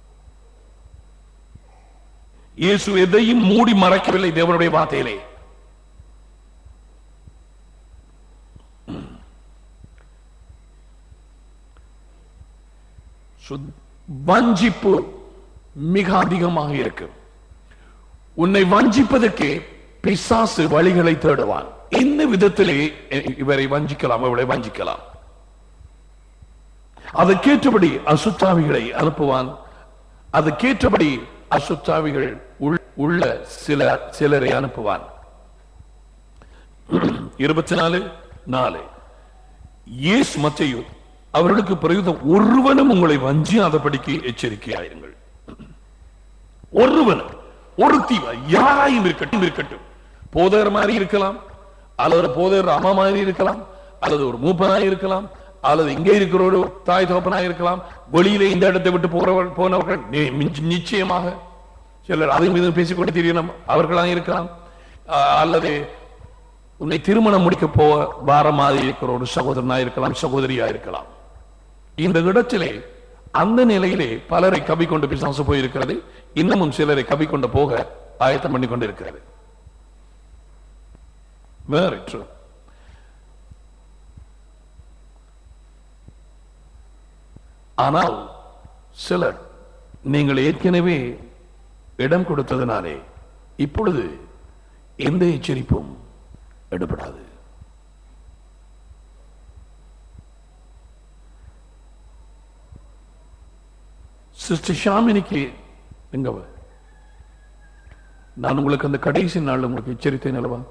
இயேசு எதையும் மூடி மறைக்கவில்லை தேவனுடைய வார்த்தையிலே சுத்- வஞ்சிப்பு மிக அதிகமாக இருக்கு உன்னை வஞ்சிப்பதற்கு பிசாசு வழிகளை தேடுவான் இந்த விதத்திலே இ- இவரை வஞ்சிக்கலாம் இவளை வஞ்சிக்கலாம் அதற்கேற்றபடி அசுத்தாவிகளை அனுப்புவான் அதற்கேற்றபடி அசுத்தாவிகள் உள்- உள்ள சில சிலரை அனுப்புவான் இருபத்தி நாலு நாலு இயேசு மத்தையோ அவர்களுக்கு பிரயுதம் ஒருவனும் உங்களை வஞ்சியாதபடிக்கு எச்சரிக்கையாயிருங்கள் ஒருவன் ஒருத்தி யாராயும் இருக்கட்டும் இருக்கட்டும் போதர் மாதிரி இருக்கலாம் அல்லது ஒரு போதர் அம்மா மாதிரி இருக்கலாம் அல்லது ஒரு மூப்பனாய் இருக்கலாம் அல்லது இங்கே இருக்கிற ஒரு தாய் தகப்பனாய் இருக்கலாம் வெளியிலே இந்த இடத்தை விட்டு போறவர்கள் போனவர்கள் நி- மிஞ்ச- நிச்சயமாக சிலர் அதையும் இதுவும் பேசிக்கொண்டு தெரியணும் அவர்களாக இருக்கலாம் அஹ், அல்லது உன்னை திருமணம் முடிக்க போக வார மாதிரி இருக்கிற ஒரு சகோதரனா இருக்கலாம் சகோதரியா இருக்கலாம் இந்த இடத்திலே அந்த நிலையிலே பலரை கவி கொண்டு பிசாசு போயிருக்கிறது இன்னமும் சிலரை கவி கொண்டு போக ஆயத்தம் பண்ணி கொண்டு இருக்கிறது Very true. ஆனால் சிலர் நீங்கள் ஏற்கனவே இடம் கொடுத்ததினாலே இப்பொழுது எந்த எச்சரிப்பும் எடுபடாது சிஸ்டர் ஷாமினிக்கு எங்க அவ? நான் உங்களுக்கு அந்த கடைசி நாள் உங்களுக்கு எச்சரித்தேன் அல்லவா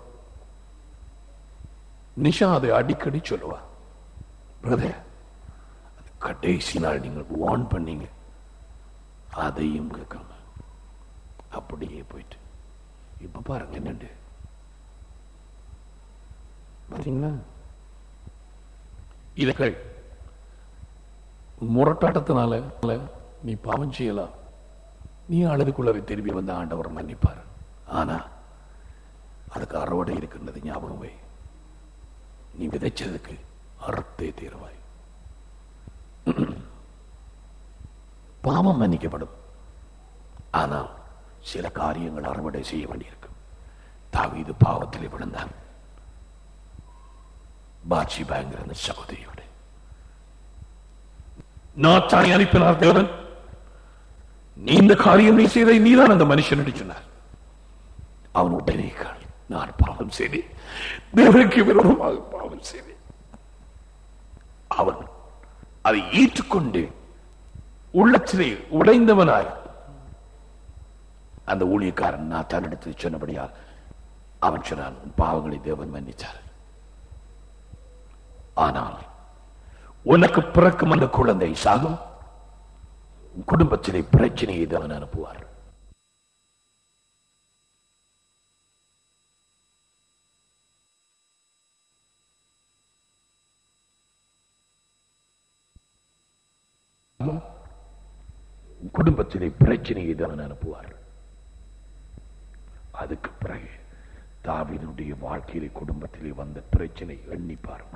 நிஷா அதை அடிக்கடி சொல்லுவா பிரதர் அது கடைசி நாள் நீங்கள் வார்ன் பண்ணீங்க அதையும் கேட்காம அப்படியே போயிட்டு இப்ப பாருங்க என்னண்டு பாத்தீங்களா இதுகள் முரட்டாட்டத்தினால நீ பாவம் செய்யலாம் நீ அழுதுக்குள்ளரை திரும்பி வந்த ஆண்டவர் மன்னிப்பார் ஆனா அதுக்கு அறுவடை இருக்கின்றது ஞாபகம் வை நீ விதைச்சதுக்கு அறுத்தே தீருவாய் பாவம் மன்னிக்கப்படும் ஆனால் சில காரியங்கள் அறுவடை செய்ய வேண்டியிருக்கும் தாவீது பாவத்திலே விழுந்தான் பாட்சி பயங்கர அந்த சகோதரியோடு நாத்தானை அனுப்பினார் தேவன் நீ இந்த காரியம் நீ செய்தை நீதான் அந்த மனுஷன் சொன்னார் அவன் உடனே கால், நான் பாவம் செய்தேன் தேவனுக்கு விரோதமாக பாவம் செய்தேன் அவன் அதை ஏற்றுக்கொண்டு உள்ளத்திலே உடைந்தவனாய் அந்த ஊழியக்காரன் நான் தன்னிடத்தில் சொன்னபடியால் அவன் சொன்னான் "உன் பாவங்களை தேவன் மன்னித்தார் ஆனால் உனக்கு பிறக்கும் அந்த குழந்தை சாகும் உன் குடும்பத்திலே பிரச்சனையை தேவன் அனுப்புவார் உன் குடும்பத்திலே பிரச்சனையை தேவன் அனுப்புவார் அதுக்கு பிறகு தாவீதுடைய வாழ்க்கையிலே குடும்பத்திலே வந்த பிரச்சனை எண்ணி பாருங்க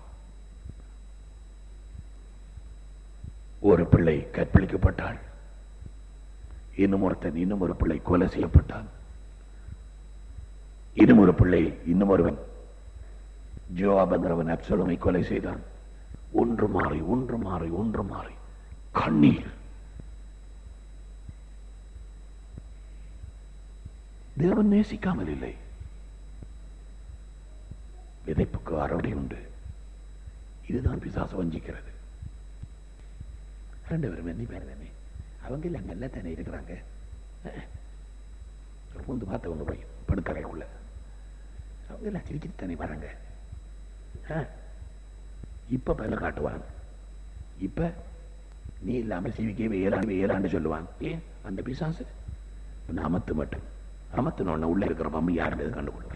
ஒரு பிள்ளை கற்பழிக்கப்பட்டாள் இன்னும் ஒருத்தன் இன்னும் ஒரு பிள்ளை கொலை செய்யப்பட்டான் இன்னும் ஒரு பிள்ளை இன்னும் ஒருவன் ஜோவாப் என்கிறவன் அப்சலோமை கொலை செய்தான் ஒன்று மாறி ஒன்று மாறி ஒன்று மாறி கண்ணீர் தேவன் நேசிக்காமல் இல்லை விதைப்புக்கு அறுவடை உண்டு இதுதான் பிசாசு வஞ்சிக்கிறது ரெண்டு பேரும் என்ன பேர் தானே அவங்க எல்லாம் நல்லா தானே இருக்கிறாங்க பூந்து பார்த்து கொண்டு போய் படுக்கறைக்குள்ள அவங்க எல்லாம் சிரிச்சிட்டு தானே வராங்க ஆ? இப்ப பல காட்டுவான் இப்ப நீ இல்லாம சிவிக்கவே ஏழாண்டு ஏழாண்டு சொல்லுவான் ஏன் அந்த பிசாசு உன்னை அமத்து மட்டும் அமத்துன உள்ள இருக்கிற பம்பு யாருன்றது கண்டுகொள்வேன்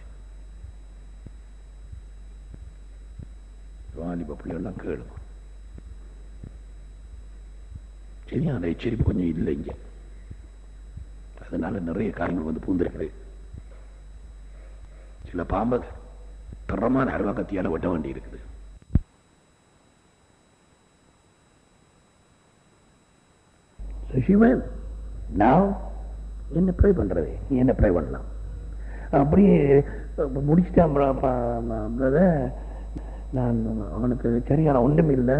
வாலிப பிள்ளைகள்லாம் கேளுங்க சரியான எச்சரிப்பு கொஞ்சம் இல்லை இங்க அதனால நிறைய காரியங்கள் வந்து பூந்திருக்குது சில பாம்பை தரமான அருவா கத்தியால வெட்ட வேண்டி இருக்குது சிவன் நான் என்ன ப்ரே பண்றது நீ என்ன ப்ரே பண்ணலாம் அப்படியே முடிச்சிட்டேன் பிரதர் நான் அவனுக்கு சரியான ஒன்றும் இல்லை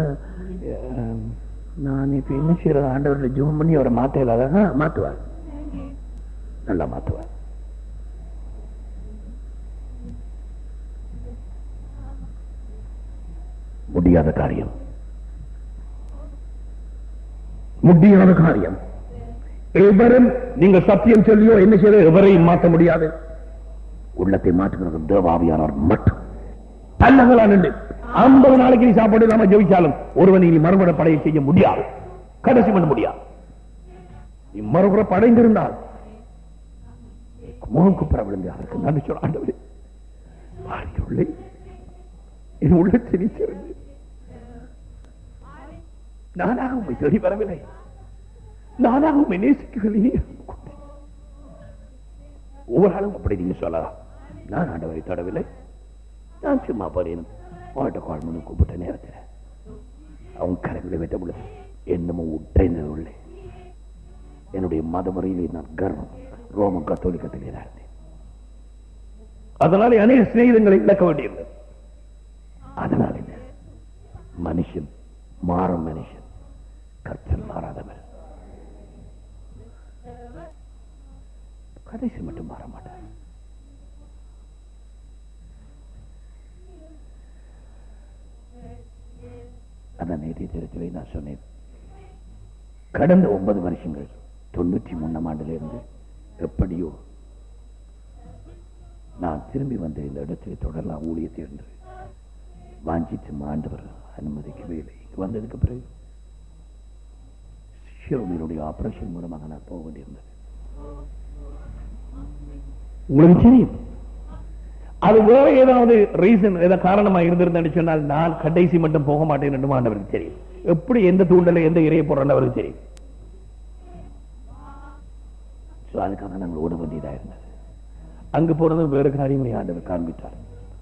நான் இப்ப என்ன செய்யறது ஆண்டவர்கிட்ட ஜூம் பண்ணி அவரை மாத்த இல்லாத மாத்துவார் நல்லா மாத்துவார் முடியாத காரியம் முடியாத காரியம் எவரும் நீங்க சத்தியம் சொல்லியோ என்ன செய்ய எவரையும் மாற்ற முடியாது உள்ளத்தை மாற்றுகிறது தேவாவியானவர் மட்டும் பல்லங்களா நின்று ஐம்பது நாளைக்கு நீ சாப்பாடு இல்லாம ஜெயிச்சாலும் ஒருவன் நீ மறுபட படையை செய்ய முடியாது கடைசி பண்ண முடியாது நீ மறுபுற படைந்திருந்தால் முகம் குப்புற விழுந்து அதற்கு நன்றி சொல்ல ஆண்டவரே உள்ளே என் உள்ள திணிச்சிருந்து நானாக உண்மை தேடி வரவில்லை நானாக உண்மை நேசிக்கவில்லை ஒவ்வொரு ஆளும் அப்படி நீங்க சொல்லலாம் நான் ஆண்டவரை தொடவில்லை நான் சும்மா போறேன் உன்கிட்ட கால் பண்ணி கூப்பிட்ட நேரத்தில் அவன் கரைகளை வெட்ட முடியல என்னமோ உட்டைந்த உள்ளே என்னுடைய மதமுறையிலே நான் கர்வம் ரோம கத்தோலிக்கத்திலே நான் இருந்தேன் அதனாலே அநேக சிநேகிதங்களை இழக்க வேண்டியிருந்தது அதனால என்ன மனுஷன் மாறும் மனுஷன் கர்த்தன் மாறாதவர் கடைசி மட்டும் மாற மாட்டார் அதான் நேற்றைய திருச்சிலை நான் சொன்னேன் கடந்த ஒன்பது வருஷங்கள் தொண்ணூற்றி மூணாம் ஆண்டுல இருந்து எப்படியோ நான் திரும்பி வந்த இந்த இடத்தில் தொடரலாம் ஊழியத்தை என்று வாஞ்சித்து ஆண்டவர் அனுமதிக்கவே இல்லை இங்கு வந்ததுக்கு பிறகு சிறுமியினுடைய ஆபரேஷன் மூலமாக நான் போக வேண்டியிருந்தது உங்களுக்கு தெரியும் அது வேற ஏதாவது ரீசன் ஏதாவது காரணமா இருந்திருந்தேன்னு சொன்னால் நான் கடைசி மட்டும் போக மாட்டேன் என்று ஆண்டவருக்கு தெரியும் எப்படி எந்த தூண்டல எந்த இறைய போறோன்னு அவருக்கு தெரியும் So, அதுக்காக நாங்கள் ஓட வேண்டியதா இருந்தது அங்கு போனது வேறு காரியங்களை ஆண்டவர் காண்பித்தார்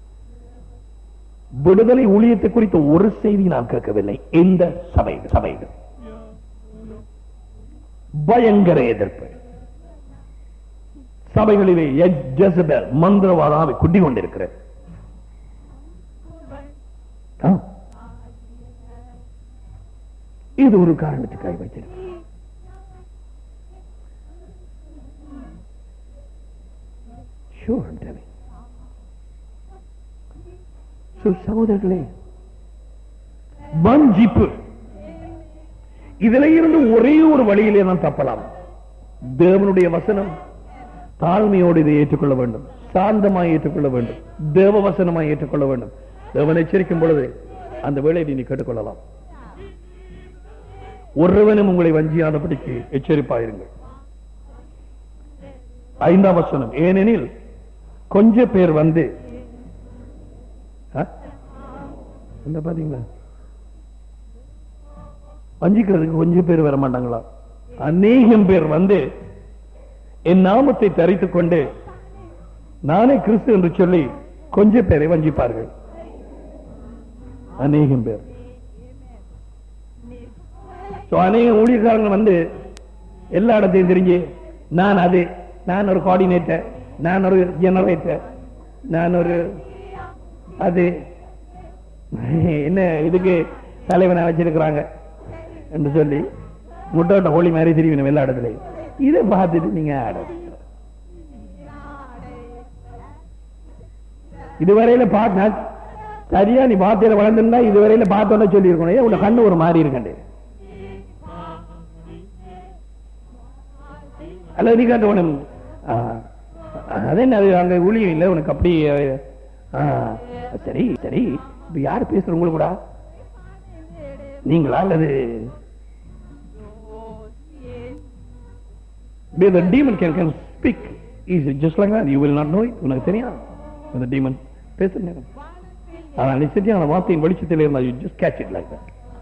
விடுதலை ஊழியத்தை குறித்த ஒரு செய்தி நான் கேட்கவில்லை இந்த சபை சபைகள் பயங்கர எதிர்ப்பு சபைகளிலே ஜெசபெல் மந்திரவாதாவை குட்டி கொண்டிருக்கிறது ஆ. இது ஒரு காரணத்துக்காக வைத்திருக்கு Sure, I'm telling. So, சகோதரர்களே வஞ்சிப்பு இதுல இருந்து ஒரே ஒரு வழியிலே நான் தப்பலாம் தேவனுடைய வசனம் தாழ்மையோடு இதை ஏற்றுக்கொள்ள வேண்டும் சாந்தமாய் ஏற்றுக்கொள்ள வேண்டும் தேவ வசனமாய் ஏற்றுக்கொள்ள வேண்டும் தேவன் எச்சரிக்கும் பொழுது அந்த வேலையை நீ கேட்டுக்கொள்ளலாம் ஒருவனும் உங்களை வஞ்சியாதபடிக்கு எச்சரிப்பாயிருங்கள் ஐந்தாம் வசனம் ஏனெனில் கொஞ்ச பேர் வந்து ஆ? என்ன பாத்தீங்களா வஞ்சிக்கிறதுக்கு கொஞ்சம் பேர் வர மாட்டாங்களா அநேகம் பேர் வந்து என் நாமத்தை தரித்துக் கொண்டு நானே கிறிஸ்து என்று சொல்லி கொஞ்ச பேரை வஞ்சிப்பார்கள் அநேகம் பேர் So, அநேக ஊழியக்காரங்க வந்து எல்லா இடத்தையும் தெரிஞ்சு நான் அது நான் ஒரு கோஆர்டினேட்டர் நான் ஒரு ஜெனரேட்டர் நான் ஒரு அது என்ன இதுக்கு தலைவனை வச்சிருக்கிறாங்க என்று சொல்லி முட்டோட்ட ஹோலி மாதிரி தெரியும் எல்லா இடத்துலையும் இதை பார்த்துட்டு நீங்க ஆட இதுவரையில பார்த்தா சரியா நீ வார்த்தையில வளர்ந்துருந்தா இதுவரையில பார்த்தோன்னு சொல்லி இருக்கணும் உள்ள கண்ணு ஒரு மாதிரி இருக்கண்டு அல்லது நீ கண்டு உனக்கு அதே என்ன அது அங்க ஊழியம் இல்லை உனக்கு அப்படி ஆ, சரி சரி இப்ப யாரு பேசுற உங்களுக்கு கூட நீங்களா அல்லது But the demon can, can speak easily, just like that. You will not know it. உனக்கு தெரியாது அந்த demon பேசுற நேரம் ஆனால் நீ சரியான வார்த்தையின் வெளிச்சத்தில் இருந்தால் you just catch it like that.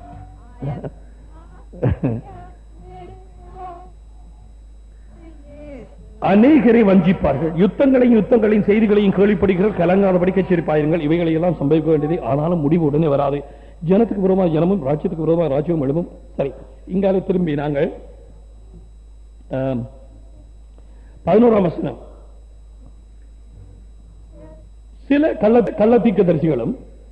அநேகரை வஞ்சிப்பார்கள் யுத்தங்களையும் யுத்தங்களையும் செய்திகளையும் கேள்விப்படுகிறீர்கள் கலங்காதபடி கச்சேரிப்பாயிருங்கள் இவைகளை எல்லாம் சம்பவிக்க வேண்டியது ஆனாலும் முடிவு உடனே வராது ஜனத்துக்கு விரோதமாக ஜனமும் ராஜ்யத்துக்கு விரோதமாக ராஜ்யமும் எழுமும் சரி இங்கால திரும்பி நாங்கள் ஆம், பதினோராம் வசனம் சில கள்ள கள்ளத்தீக்க தரிசிகளும்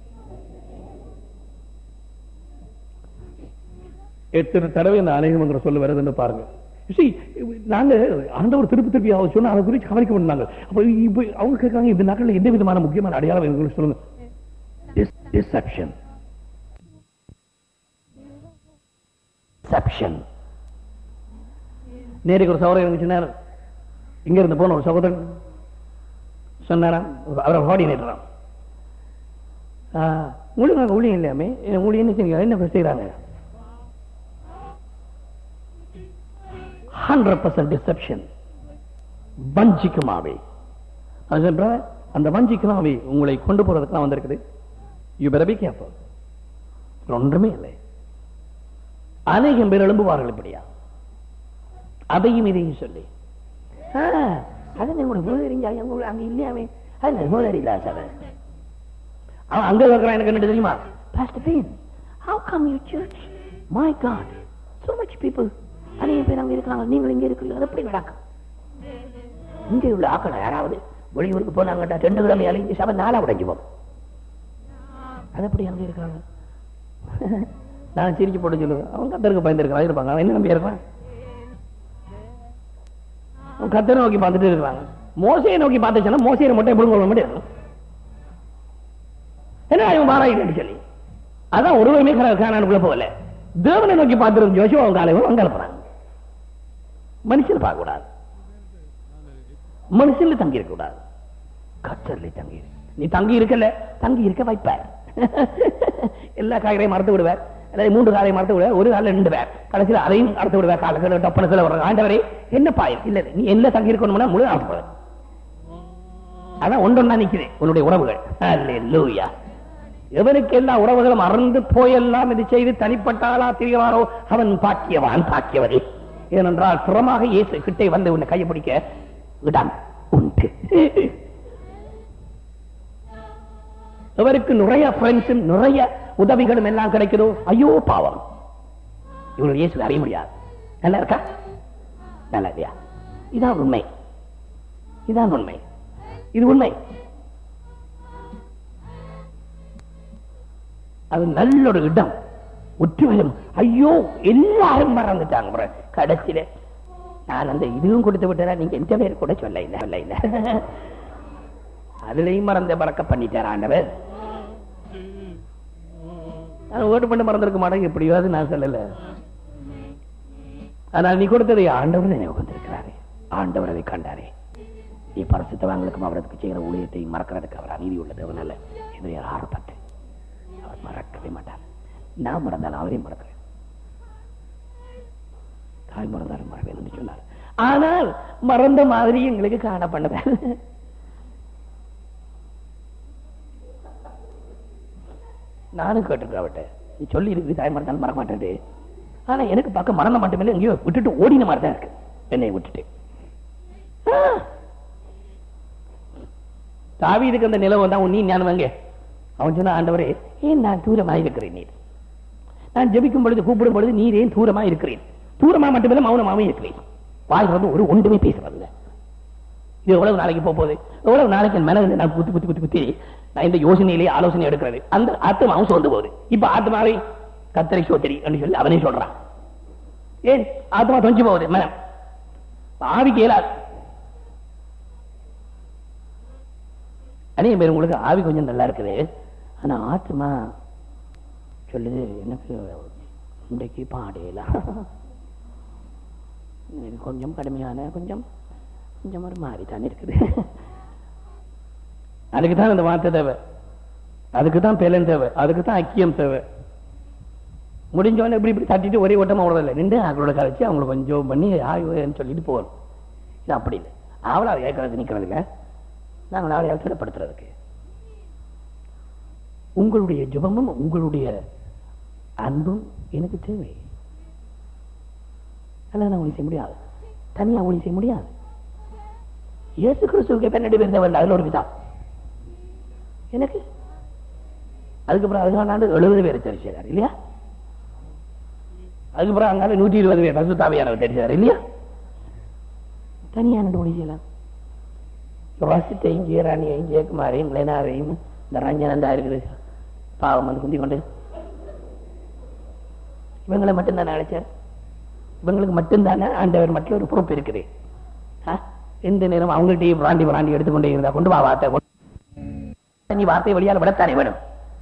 எத்தனை தடவை இந்த அநேகம்ங்கிற சொல்ல வருதுன்னு பாருங்க You see, நாங்க ஆண்டவர் திருப்பி திருப்பி அவர் சொன்னா அதை குறித்து கவனிக்க பண்ணாங்க அப்ப இப்ப அவங்க கேட்காங்க இந்த நாட்களில் எந்த விதமான முக்கியமான அடையாளம் இருக்குன்னு சொல்லுங்க டிசெப்ஷன் டிசெப்ஷன் நேருக்கு ஒரு சகோதரன் எனக்கு சொன்னார் இங்க இருந்து போன ஒரு சகோதரன் சொன்னாராம் அவரை கோஆர்டினேட்டராம் ஊழியம் ஊழியம் இல்லையாமே ஊழியம் என்ன செய்யுங்க என்ன செய்யறாங்க ஹண்ட்ரட் பர்சன்ட் டிசெப்ஷன் வஞ்சிக்குமாவே அது சொல்ற, அந்த வஞ்சிக்குமாவே உங்களை கொண்டு போறதுக்கு வந்திருக்குது யூ better be careful ஒன்றுமே இல்லை அநேகம் பேர் எழும்புவார்கள் இப்படியா அதையும் இதையும் சொல்லி ஆ, அது உங்களுக்கு சோதரிங்க அங்க இல்லையாமே அது சோதரி இல்ல சார் அவன் அங்க இருக்கிறான் எனக்கு என்ன தெரியுமா pastor been how come you church my god so much people அநேக பேர் அங்க இருக்காங்க நீங்கள் இங்க இருக்கிறீங்க அது எப்படி நடக்கும் இங்க உள்ள ஆக்கள் யாராவது வெளியூருக்கு போனாங்கட்டா ரெண்டு கிழமை அழிஞ்சு சபை நாளா உடைஞ்சு போகும் அது எப்படி அங்க இருக்காங்க நான் சிரிச்சு போட்டு சொல்லுவேன் அவன் கத்தருக்கு பயந்துருக்கான் இருப்பாங்க அவன் என்ன நம்பி இருக்கான் அவன் கத்தரை நோக்கி பார்த்துட்டு இருக்கிறாங்க மோசையை நோக்கி பார்த்துச்சுன்னா மோசையை மட்டும் எப்படி கொள்ள முடியாது என்ன இவன் பாராயிட்டு சொல்லி அதான் ஒருவருமே காணானுக்குள்ள போகல தேவனை நோக்கி பார்த்துருந்த ஜோஷுவா அவங்க காலையும் அங்க போறாங்க மனுஷன் பார்க்க கூடாது மனுஷன்ல தங்கி இருக்க கூடாது கத்தர்ல தங்கி இரு. நீ தங்கி இருக்கல தங்கி இருக்க வைப்பார் எல்லா காய்களையும் மறந்து விடுவார் அல்லது மூன்று காலையை மறந்து விடுவார் ஒரு காலில் ரெண்டு பேர் கடைசியில் அதையும் மறந்து விடுவார் கால கிலோ டப்பன கிலோ வர ஆண்டவரே என்ன பாயம் இல்ல நீ என்ன தங்கி இருக்கணும்னா முழு ஆசை அதான் ஒன்றொன்னா நிக்குது உன்னுடைய உறவுகள் அல்லேலூயா எவனுக்கு எல்லா உறவுகளும் அறந்து போயெல்லாம் இது செய்து தனிப்பட்டாளா திரிகிறாரோ அவன் பாக்கியவான் பாக்கியவதி ஏனென்றால் புறமாக இயேசு கிட்டே வந்து உன்னை கையை பிடிக்க இடம் உண்டு இவருக்கு நிறைய ஃப்ரெண்ட்ஸும் நிறைய உதவிகளும் எல்லாம் கிடைக்குதோ ஐயோ பாவம் இவர்கள் இயேசு அறிய முடியாது நல்லா இருக்கா நல்லா இல்லையா இதான் உண்மை இதான் உண்மை இது உண்மை அது நல்ல ஒரு இடம் ஒற்றுமையும் ஐயோ எல்லாரும் மறந்துட்டாங்க bro. கடைசியில நான் அந்த இதுவும் கொடுத்து விட்டேன் நீங்க எந்த பேர் கூட சொல்ல இல்ல சொல்ல இல்ல அதுலயும் மறந்த பறக்க பண்ணிட்டார் ஆண்டவர் நான் ஓட்டு பண்ண மறந்திருக்க மாட்டேன் எப்படியாவது நான் சொல்லல ஆனால் நீ கொடுத்ததை ஆண்டவர் நினைவு வந்திருக்கிறாரே ஆண்டவர் அதை கண்டாரே நீ பரிசுத்தவாங்களுக்கும் அவருக்கு செய்கிற ஊழியத்தை மறக்கிறதுக்கு அவர் அநீதி உள்ள தேவனால இதை ஆர்வப்பட்டு அவர் மறக்கவே மாட்டார் நான் மறந்தாலும் அவரையும் மறக்கிறேன் தாய் மறந்தாலும் மறவேன் என்று சொன்னார் ஆனால் மறந்த மாதிரி எங்களுக்கு காண பண்ணத நானும் கேட்டுருக்கேன் அவட்ட நீ சொல்லி இருக்கு தாய் மறந்தாலும் மறக்க மாட்டேன் ஆனா எனக்கு பார்க்க மறந்த மட்டுமில்லை எங்கேயோ விட்டுட்டு ஓடின மாதிரி தான் இருக்கு என்னை விட்டுட்டு ஆ. தாவீதுக்கு அந்த நிலவு வந்தா உன் நீ ஞானம் வாங்க அவன் சொன்ன ஆண்டவரே ஏன் நான் தூரமா இருக்கிறேன் நீர் நான் ஜெபிக்கும் பொழுது கூப்பிடும் பொழுது நீர் ஏன் தூரமா இருக்கிறேன் தூரமா மட்டுமில்ல மௌனமாவே இருக்கிறேன் வாய் வந்து ஒரு ஒன்றுமே பேசுறது இல்ல இது எவ்வளவு நாளைக்கு போக போகுது எவ்வளவு நாளைக்கு என் மனதில் நான் குத்தி குத்தி குத்தி குத்தி நான் இந்த யோசனையிலேயே ஆலோசனை எடுக்கிறது அந்த ஆத்மாவும் சோர்ந்து போகுது இப்ப ஆத்மாவை கத்தரை சோத்தரி என்று சொல்லி அவனே சொல்றான் ஏன் ஆத்மா தொஞ்சு போகுது மனம் ஆவிக்கு இயலாது அநேக பேர் உங்களுக்கு ஆவி கொஞ்சம் நல்லா இருக்குது ஆனா ஆத்மா சொல்லுது எனக்கு இன்றைக்கு பாடையலாம் எனக்கு கொஞ்சம் கடுமையான கொஞ்சம் கொஞ்சம் ஒரு மாதிரி தான் இருக்குது அதுக்கு தான் அந்த வார்த்தை தேவை அதுக்கு தான் பேலன் தேவை அதுக்கு தான் ஐக்கியம் தேவை முடிஞ்சவொடனே இப்படி இப்படி தட்டிட்டு ஒரே ஓட்டமா விடுறதில்ல நின்று அவங்களோட கழிச்சு அவங்களை கொஞ்சம் பண்ணி ஆய்வுன்னு சொல்லிட்டு போகணும் இது அப்படி இல்லை அவளை அதை கேட்கறது நிற்கிறது இல்லை நாங்கள் அவளை திடப்படுத்துறதுக்கு உங்களுடைய ஜெபமும் உங்களுடைய அன்பும் எனக்கு தேவை அதெல்லாம் நான் ஒளி செய்ய முடியாது தனியா ஒளி செய்ய முடியாது இயேசு கிறிஸ்துவுக்கு பின்னாடி இருந்தவன் அதுல ஒரு விதா எனக்கு அதுக்கப்புறம் அதுக்கான ஆண்டு எழுபது பேர் தெரிச்சார் இல்லையா அதுக்கப்புறம் அங்கால நூற்றி இருபது பேர் பசுத்தாவியானவர் தெரிச்சார் இல்லையா தனியான ஒளி செய்யலாம் ரோசித்தையும் ஜீராணியையும் ஜெயக்குமாரையும் மிளனாரையும் இந்த ரஞ்சனந்தா இருக்குது பாவம் வந்து குந்தி கொண்டு இவங்களை மட்டும்தானே அழைச்சார் இவங்களுக்கு மட்டும்தானே ஆண்டவர் மட்டும் ஒரு பொறுப்பு இருக்குது ஆ? எந்த நேரம் அவங்கள்ட்டையும் பிராண்டி பிராண்டி எடுத்துக்கொண்டே இருந்தா கொண்டு வா வார்த்தை கொண்டு நீ வார்த்தை வழியால் விடத்தானே வேணும்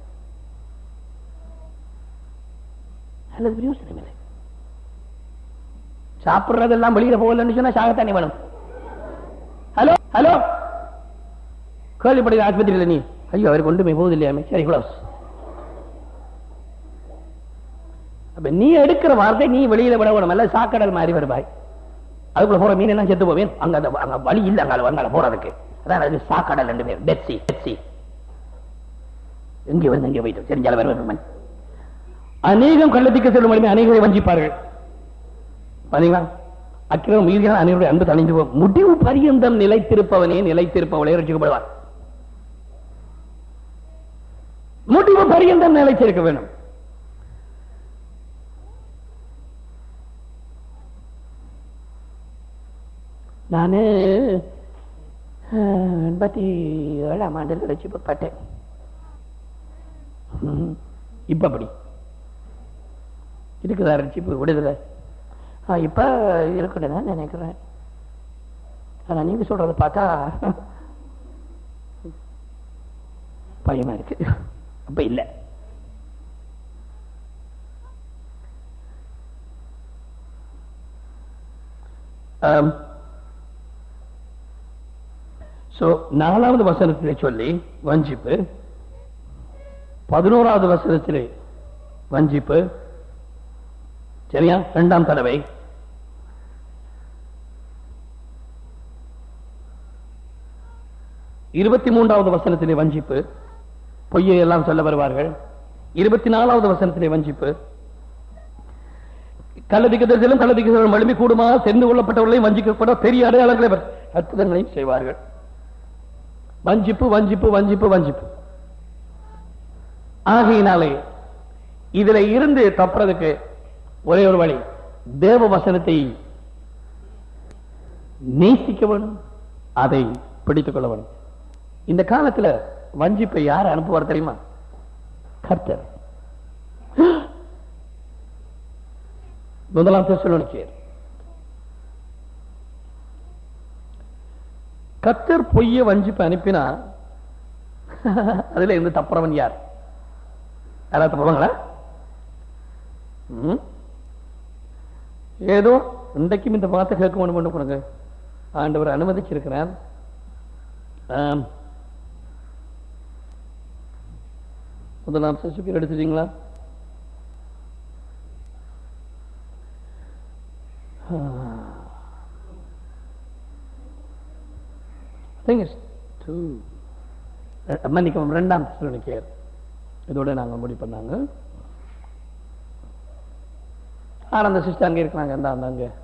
அல்லது பிரயோசனம் இல்லை சாப்பிடுறதெல்லாம் வெளியில போகலன்னு சொன்னா சாகத்தானே வேணும் ஹலோ ஹலோ கேள்விப்படுகிற ஆஸ்பத்திரியில் நீ ஐயோ அவர் கொண்டு போய் போகுது இல்லையாமே சரி க்ளோஸ் அப்ப நீ எடுக்கிற வார்த்தை நீ வெளியில விட வேணும் அல்ல சாக்கடல் மாதிரி வருவாய் அதுக்குள்ள போற மீன் எல்லாம் செத்து போவேன் அங்க அந்த அங்க வழி இல்ல அங்க அங்கால போறதுக்கு அதான் அது சாக்கடல் ரெண்டு பேர் டெட் சி டெட் சி எங்கே வந்து எங்கே போயிட்டு தெரிஞ்சால வருவன் அநேகம் கள்ளத்திற்கு செல்லும் வலிமை அநேகரை வஞ்சிப்பார்கள் பாத்தீங்களா அக்கிரம் மீதியான அனைவருடைய அன்பு தணிந்து போகும் முடிவு பரியந்தம் நிலைத்திருப்பவனே நிலைத்திருப்பவளே ரசிக்கப்படுவார் முடிவு பரியந்தம் நிலைத்திருக்க வேண்டும் நானு அஹ், எண்பத்தி ஏழாம் ஆண்டில் ரசிக்கப்பட்டேன் ம். இப்ப அப்படி இருக்குதா ரட்சிப்பு விடுதலை ஆ, இப்ப இருக்குன்னு தான் நினைக்கிறேன் ஆனா நீங்க சொல்றத பார்த்தா பயமா இருக்கு அப்ப இல்ல சோ நாலாவது வசனத்திலே சொல்லி வஞ்சிப்பு பதினோராவது வசனத்திலே வஞ்சிப்பு சரியா இரண்டாம் தடவை இருபத்தி மூன்றாவது வசனத்திலே வஞ்சிப்பு பொய்யை எல்லாம் சொல்ல வருவார்கள் இருபத்தி நாலாவது வசனத்திலே வஞ்சிப்பு கள்ளதிக்கத்திலும் கள்ளதிக்கத்திலும் வலிமை கூடுமா சென்று கொள்ளப்பட்டவர்களையும் வஞ்சிக்கப்பட பெரிய அடையாளங்களை அவர் அற்புதங்களையும் செய்வார்கள் வஞ்சிப்பு வஞ்சிப்பு வஞ்சிப்பு வஞ்சிப்பு ஆகையினாலே இதுல இருந்து தப்புறதுக்கு ஒரே ஒரு வழி தேவ வசனத்தை நேசிக்க வேணும் அதை பிடித்துக் கொள்ள வேணும் இந்த காலத்துல வஞ்சிப்பை யார் அனுப்புவார் தெரியுமா கர்த்தர் முதலாம் தெசலோனிக்கேயர் கர்த்தர் பொய்ய வஞ்சிப்பு அனுப்பினா அதுல இருந்து தப்புறவன் யார் யாராவது தப்புவாங்களா ம்? ஏதோ இன்றைக்கும் இந்த வார்த்தை கேட்க வேண்டும் என்று கொடுங்க ஆண்டவர் அனுமதிச்சிருக்கிறார் ஆம். முதலாம் சசுக்கு எடுத்துட்டீங்களா மன்னிக்கவும் ரெண்டாம் தெசலோனிக்கேயர் இதோட நாங்க முடி பண்ணாங்க ஆனந்த சிஸ்டர் அங்க இருக்கிறாங்க அந்த அந்த அங்க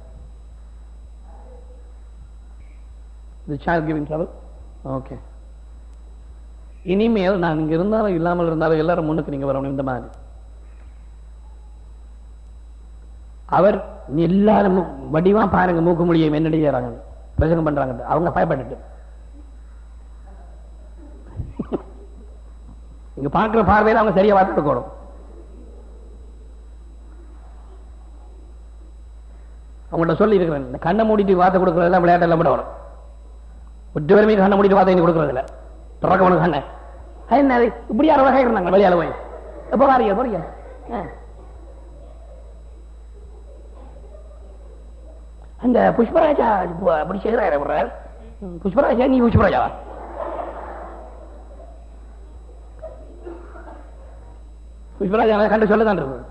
the child giving trouble okay இனிமேல் நான் இங்க இருந்தாலும் இல்லாமல் இருந்தாலும் எல்லாரும் முன்னுக்கு நீங்க வரணும் இந்த மாதிரி அவர் எல்லாரும் வடிவா பாருங்க மூக்கு மொழியை என்னடி செய்யறாங்க பிரசங்கம் பண்றாங்க அவங்க பயப்பட்டுட்டு இங்க பார்க்கிற பார்வையில அவங்க சரியா பார்த்துட்டு இருக்கணும் அவங்கள்ட்ட சொல்லி இருக்கிறேன் இந்த கண்ணை மூடிட்டு வார்த்தை கொடுக்கறதெல்லாம் விளையாட்டெல்லாம் விட வரும் ஒற்று பேருமே கண்ணை மூடிட்டு வார்த்தை கொடுக்கறது இல்ல திறக்கவனு கண்ண என்னது இப்படி யாரும் வகை இருந்தாங்க வெளியால போய் எப்ப வாரிய போறீங்க ஆ. அந்த புஷ்பராஜா இப்ப அப்படி செய்யறாரு அவர் புஷ்பராஜா நீ புஷ்பராஜாவா புஷ்பராஜா கண்டு சொல்ல தான் இருக்கு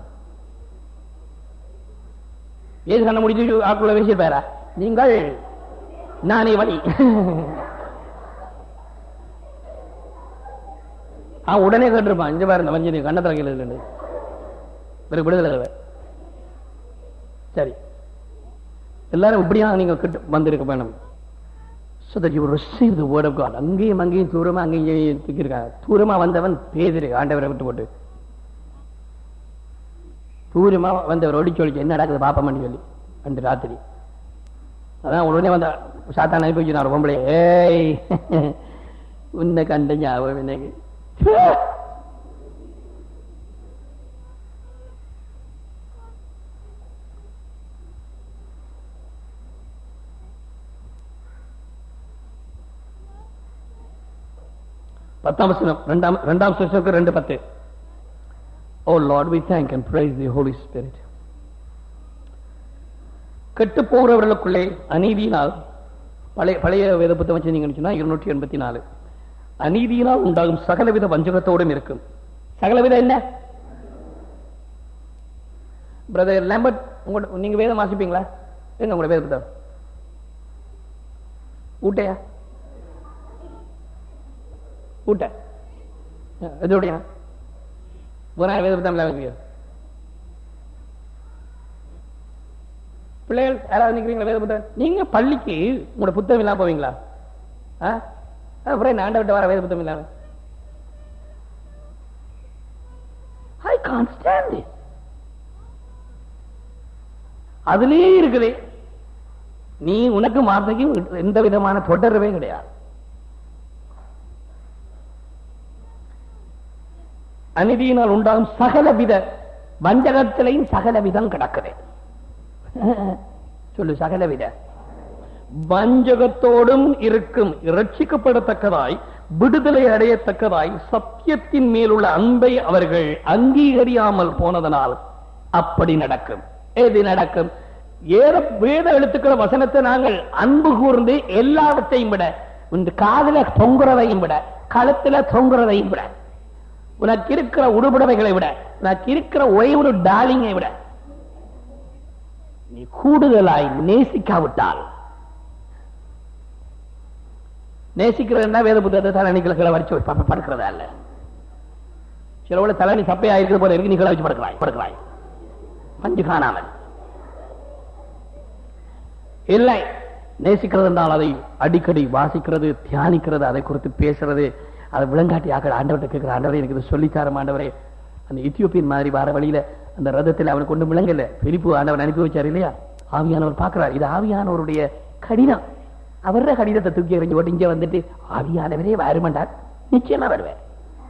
ஏது கண்ண முடிச்சு ஆக்குள்ள பேசியிருப்பாரா நீங்கள் நானே வழி அவன் உடனே கேட்டிருப்பான் இங்க பாருங்க வஞ்சனி கண்ணத்துல கீழே இல்லைன்னு பிறகு விடுதலை இல்லை. சரி எல்லாரும் இப்படியா நீங்க கிட்ட வந்திருக்க வேணும் so that you will receive the word of God அங்கேயும் அங்கேயும் தூரமா அங்கேயும் இங்கேயும் தூக்கியிருக்காங்க தூரமா வந்தவன் பேதிரு ஆண்டவரை விட்டு போட்டு தூரமா வந்தவர் ஒடிச்சு ஒடிச்சு என்ன நடக்குது பாப்பமன்னு சொல்லி அன்று ராத்திரி அதான் உடனே வந்த சாத்தான் அனுப்பி வச்சு நான் பொம்பளை ஏய் உன்னை கண்ட ஞாபகம் எனக்கு பத்தாம் வசனம் ரெண்டாம் ரெண்டாம் செஷனுக்கு ரெண்டு பத்து O Lord we thank and praise the Holy Spirit கெட்டு போகிறவர்களுக்குள்ளே அநீதியினால் பழைய பழைய வேத புத்தகம் வச்சிருந்தீங்கன்னு சொன்னா இருநூற்றி எண்பத்தி நாலு அநீதியினால் உண்டாகும் சகலவித வஞ்சகத்தோடும் இருக்கும் சகலவித என்ன பிரதர் லேம்பர்ட் உங்களோட நீங்க வேதம் வாசிப்பீங்களா எங்க உங்களோட வேத புத்தகம் ஊட்டையா ஊட்ட எதோடைய ஒரு வேத புத்தகம் வாசிப்பீங்க பிள்ளைகள் யாராவது நிக்கிறீங்களா வேத புத்தகம் நீங்க பள்ளிக்கு உங்களோட புத்தகம் இல்லாம போவீங்களா ஆ? அப்புறம் ஆண்ட விட்டு வர வேத புத்தகம் இல்லாம ஐ கான் ஸ்டாண்ட் திஸ் அதுலயே இருக்குது நீ உனக்கு வார்த்தைக்கும் எந்த விதமான தொடர்பே கிடையாது அநீதியினால் உண்டாகும் சகலவித வஞ்சகத்திலையும் சகலவிதம் கிடக்குது சொல்லு சகலவித வஞ்சகத்தோடும் இருக்கும் இரட்சிக்கப்படத்தக்கதாய் விடுதலை அடையத்தக்கதாய் சத்தியத்தின் மேலுள்ள அன்பை அவர்கள் அங்கீகரியாமல் போனதனால் அப்படி நடக்கும் எது நடக்கும் ஏற வேத எழுத்துக்கள வசனத்தை நாங்கள் அன்பு கூர்ந்து எல்லாவற்றையும் விட இந்த காதுல தொங்குறதையும் விட கழுத்துல தொங்குறதையும் விட உனக்கு இருக்கிற உடுபடவைகளை விட உனக்கு இருக்கிற ஒரே ஒரு டாலிங்கை விட நீ கூடுதலாய் நேசிக்காவிட்டால் நேசிக்கிறதுனா வேத புத்தகத்தை தலைநிக்கல கீழே வச்சு ப- படுக்கிறதா இல்ல சிலவுல தலைநி சப்பையா இருக்கிறது போல இருக்கு நீ கீழே வச்சு படுக்கிறாய் படுக்கிறாய் பஞ்சு காணாமல் இல்லை நேசிக்கிறது என்றால் அதை அடிக்கடி வாசிக்கிறது தியானிக்கிறது அதை குறித்து பேசுறது அதை விளங்காட்டி ஆக்கள் ஆண்டவர்கிட்ட கேட்கிற ஆண்டவரே எனக்கு இது சொல்லித்தாரம் ஆண்டவரே அந்த எத்தியோப்பியன் மாதிரி வர வழியில அந்த ரதத்தில் அவனுக்கு ஒன்றும் விளங்கல பிரிப்பு ஆண்டவன் அனுப்பி வச்சார் இல்லையா ஆவியானவர் பார்க்கிறார் இது ஆவியானவருடைய கடினம் அவர கடிதத்தை தூக்கி எறிஞ்சு போட்டு இங்க வந்துட்டு ஆவியானவரே வருமாண்டார் நிச்சயமா வருவேன்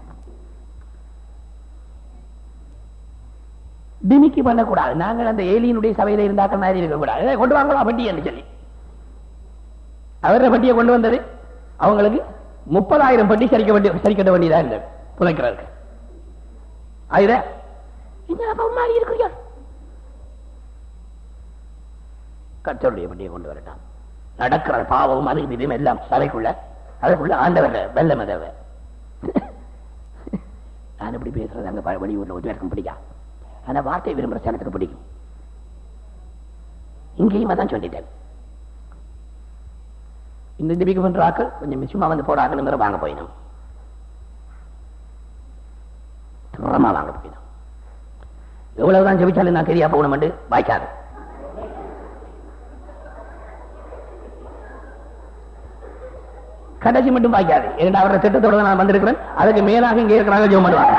டிமிக்கி பண்ணக்கூடாது நாங்கள் அந்த ஏலியனுடைய சபையில இருந்தாக்க மாதிரி இருக்கக்கூடாது ஏய், கொண்டு வாங்களா வண்டி என்று சொல்லி அவர வண்டியை கொண்டு வந்தது அவங்களுக்கு முப்பதாயிரம் பட்டி சரிக்க வேண்டிய சரிக்கட்ட வேண்டியதா இருந்தது புதைக்கிறதுக்கு அதுல என்ன அப்ப மாதிரி இருக்கிறீங்க கத்தருடைய வண்டியை கொண்டு வரட்டான் நடக்கிற பாவம் அது இதுவும் எல்லாம் சபைக்குள்ள அதுக்குள்ள ஆண்டவர் வெள்ளம் அதவ நான் இப்படி பேசுறது அங்க ப- வெளியூர்ல ஒரு பேருக்கும் பிடிக்கும் ஆனா வார்த்தை விரும்புற சனத்துக்கு பிடிக்கும் இங்கேயும் அதான் சொல்லிட்டேன் இந்த திபிக்கு பண்ற ஆக்கள் கொஞ்சம் மிச்சமா வந்து போட ஆக்கணுங்கிற வாங்க போயிடும் திறமா வாங்க போயிடும் எவ்வளவுதான் ஜெபிச்சாலும் நான் தெரியா போகணும் வாய்க்காது கடைசி மட்டும் வாய்க்காது இரண்டு அவரோட திட்டத்தோட நான் வந்திருக்கிறேன் அதுக்கு மேலாக இங்கே இருக்கிறாங்க ஜெபம் பண்ணுவாங்க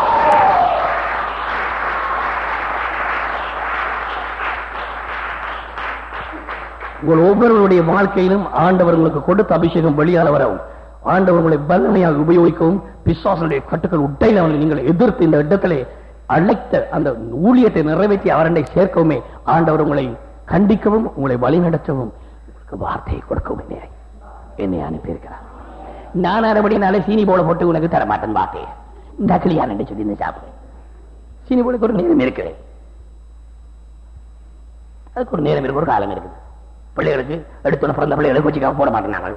உங்கள் ஒவ்வொருவருடைய வாழ்க்கையிலும் ஆண்டவர் உங்களுக்கு கொடுத்த அபிஷேகம் வெளியால வரவும் ஆண்டவர் உங்களை வல்லமையாக உபயோகிக்கவும் பிசாசனுடைய கட்டுக்கள் உட்டையில் அவனை நீங்கள் எதிர்த்து இந்த இடத்திலே அழைத்த அந்த ஊழியத்தை நிறைவேற்றி அவரண்டை சேர்க்கவுமே ஆண்டவர் உங்களை கண்டிக்கவும் உங்களை வழிநடத்தவும் உங்களுக்கு வார்த்தையை கொடுக்கவும் என்னை என்னை அனுப்பியிருக்கிறார் நான் அரைபடினாலே சீனி போல போட்டு உனக்கு தர மாட்டேன் பாட்டே இந்த கல்யாணம் சொல்லி இந்த சாப்பிடு சீனி போல ஒரு நேரம் இருக்குது அதுக்கு ஒரு நேரம் இருக்கு ஒரு காலம் இருக்குது பிள்ளைகளுக்கு எடுத்துன பிறந்த பிள்ளைகளுக்கு வச்சுக்காம போட மாட்டோம் நாங்கள்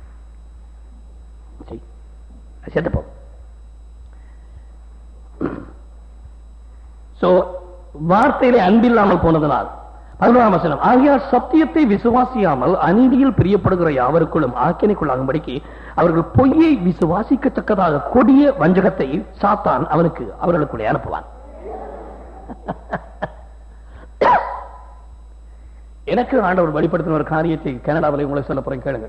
சரி செத்து போ சோ வார்த்தையிலே அன்பில்லாமல் போனதனால் பதினோராம் வசனம் ஆகையால் சத்தியத்தை விசுவாசியாமல் அநீதியில் பிரியப்படுகிற யாவருக்குள்ளும் ஆக்கினைக்குள்ளாகும்படிக்கு அவர்கள் பொய்யை விசுவாசிக்கத்தக்கதாக கொடிய வஞ்சகத்தை சாத்தான் அவனுக்கு அவர்களுக்குள்ளே அனுப்புவான் எனக்கு ஆண்டவர் வெளிப்படுத்தின ஒரு காரியத்தை கனடாவில் உங்களை சொல்ல போறேன் கேளுங்க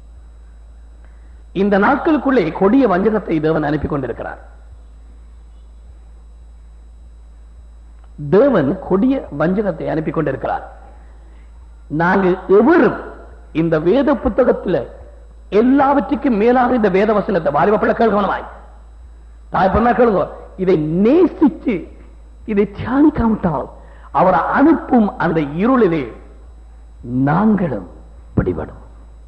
இந்த நாட்களுக்குள்ளே கொடிய வஞ்சகத்தை தேவன் அனுப்பி கொண்டிருக்கிறார் தேவன் கொடிய வஞ்சகத்தை அனுப்பி கொண்டிருக்கிறார் நாங்கள் எவரும் இந்த வேத புத்தகத்தில் எல்லாவற்றுக்கும் மேலாக இந்த வேத வசனத்தை வாலிப பிள்ளை கவனமாய் தாய் பண்ணா கேளுங்க இதை நேசித்து இதை தியானிக்காவிட்டால் அவர் அனுப்பும் அந்த இருளிலே நாங்களும் பிடிபடும்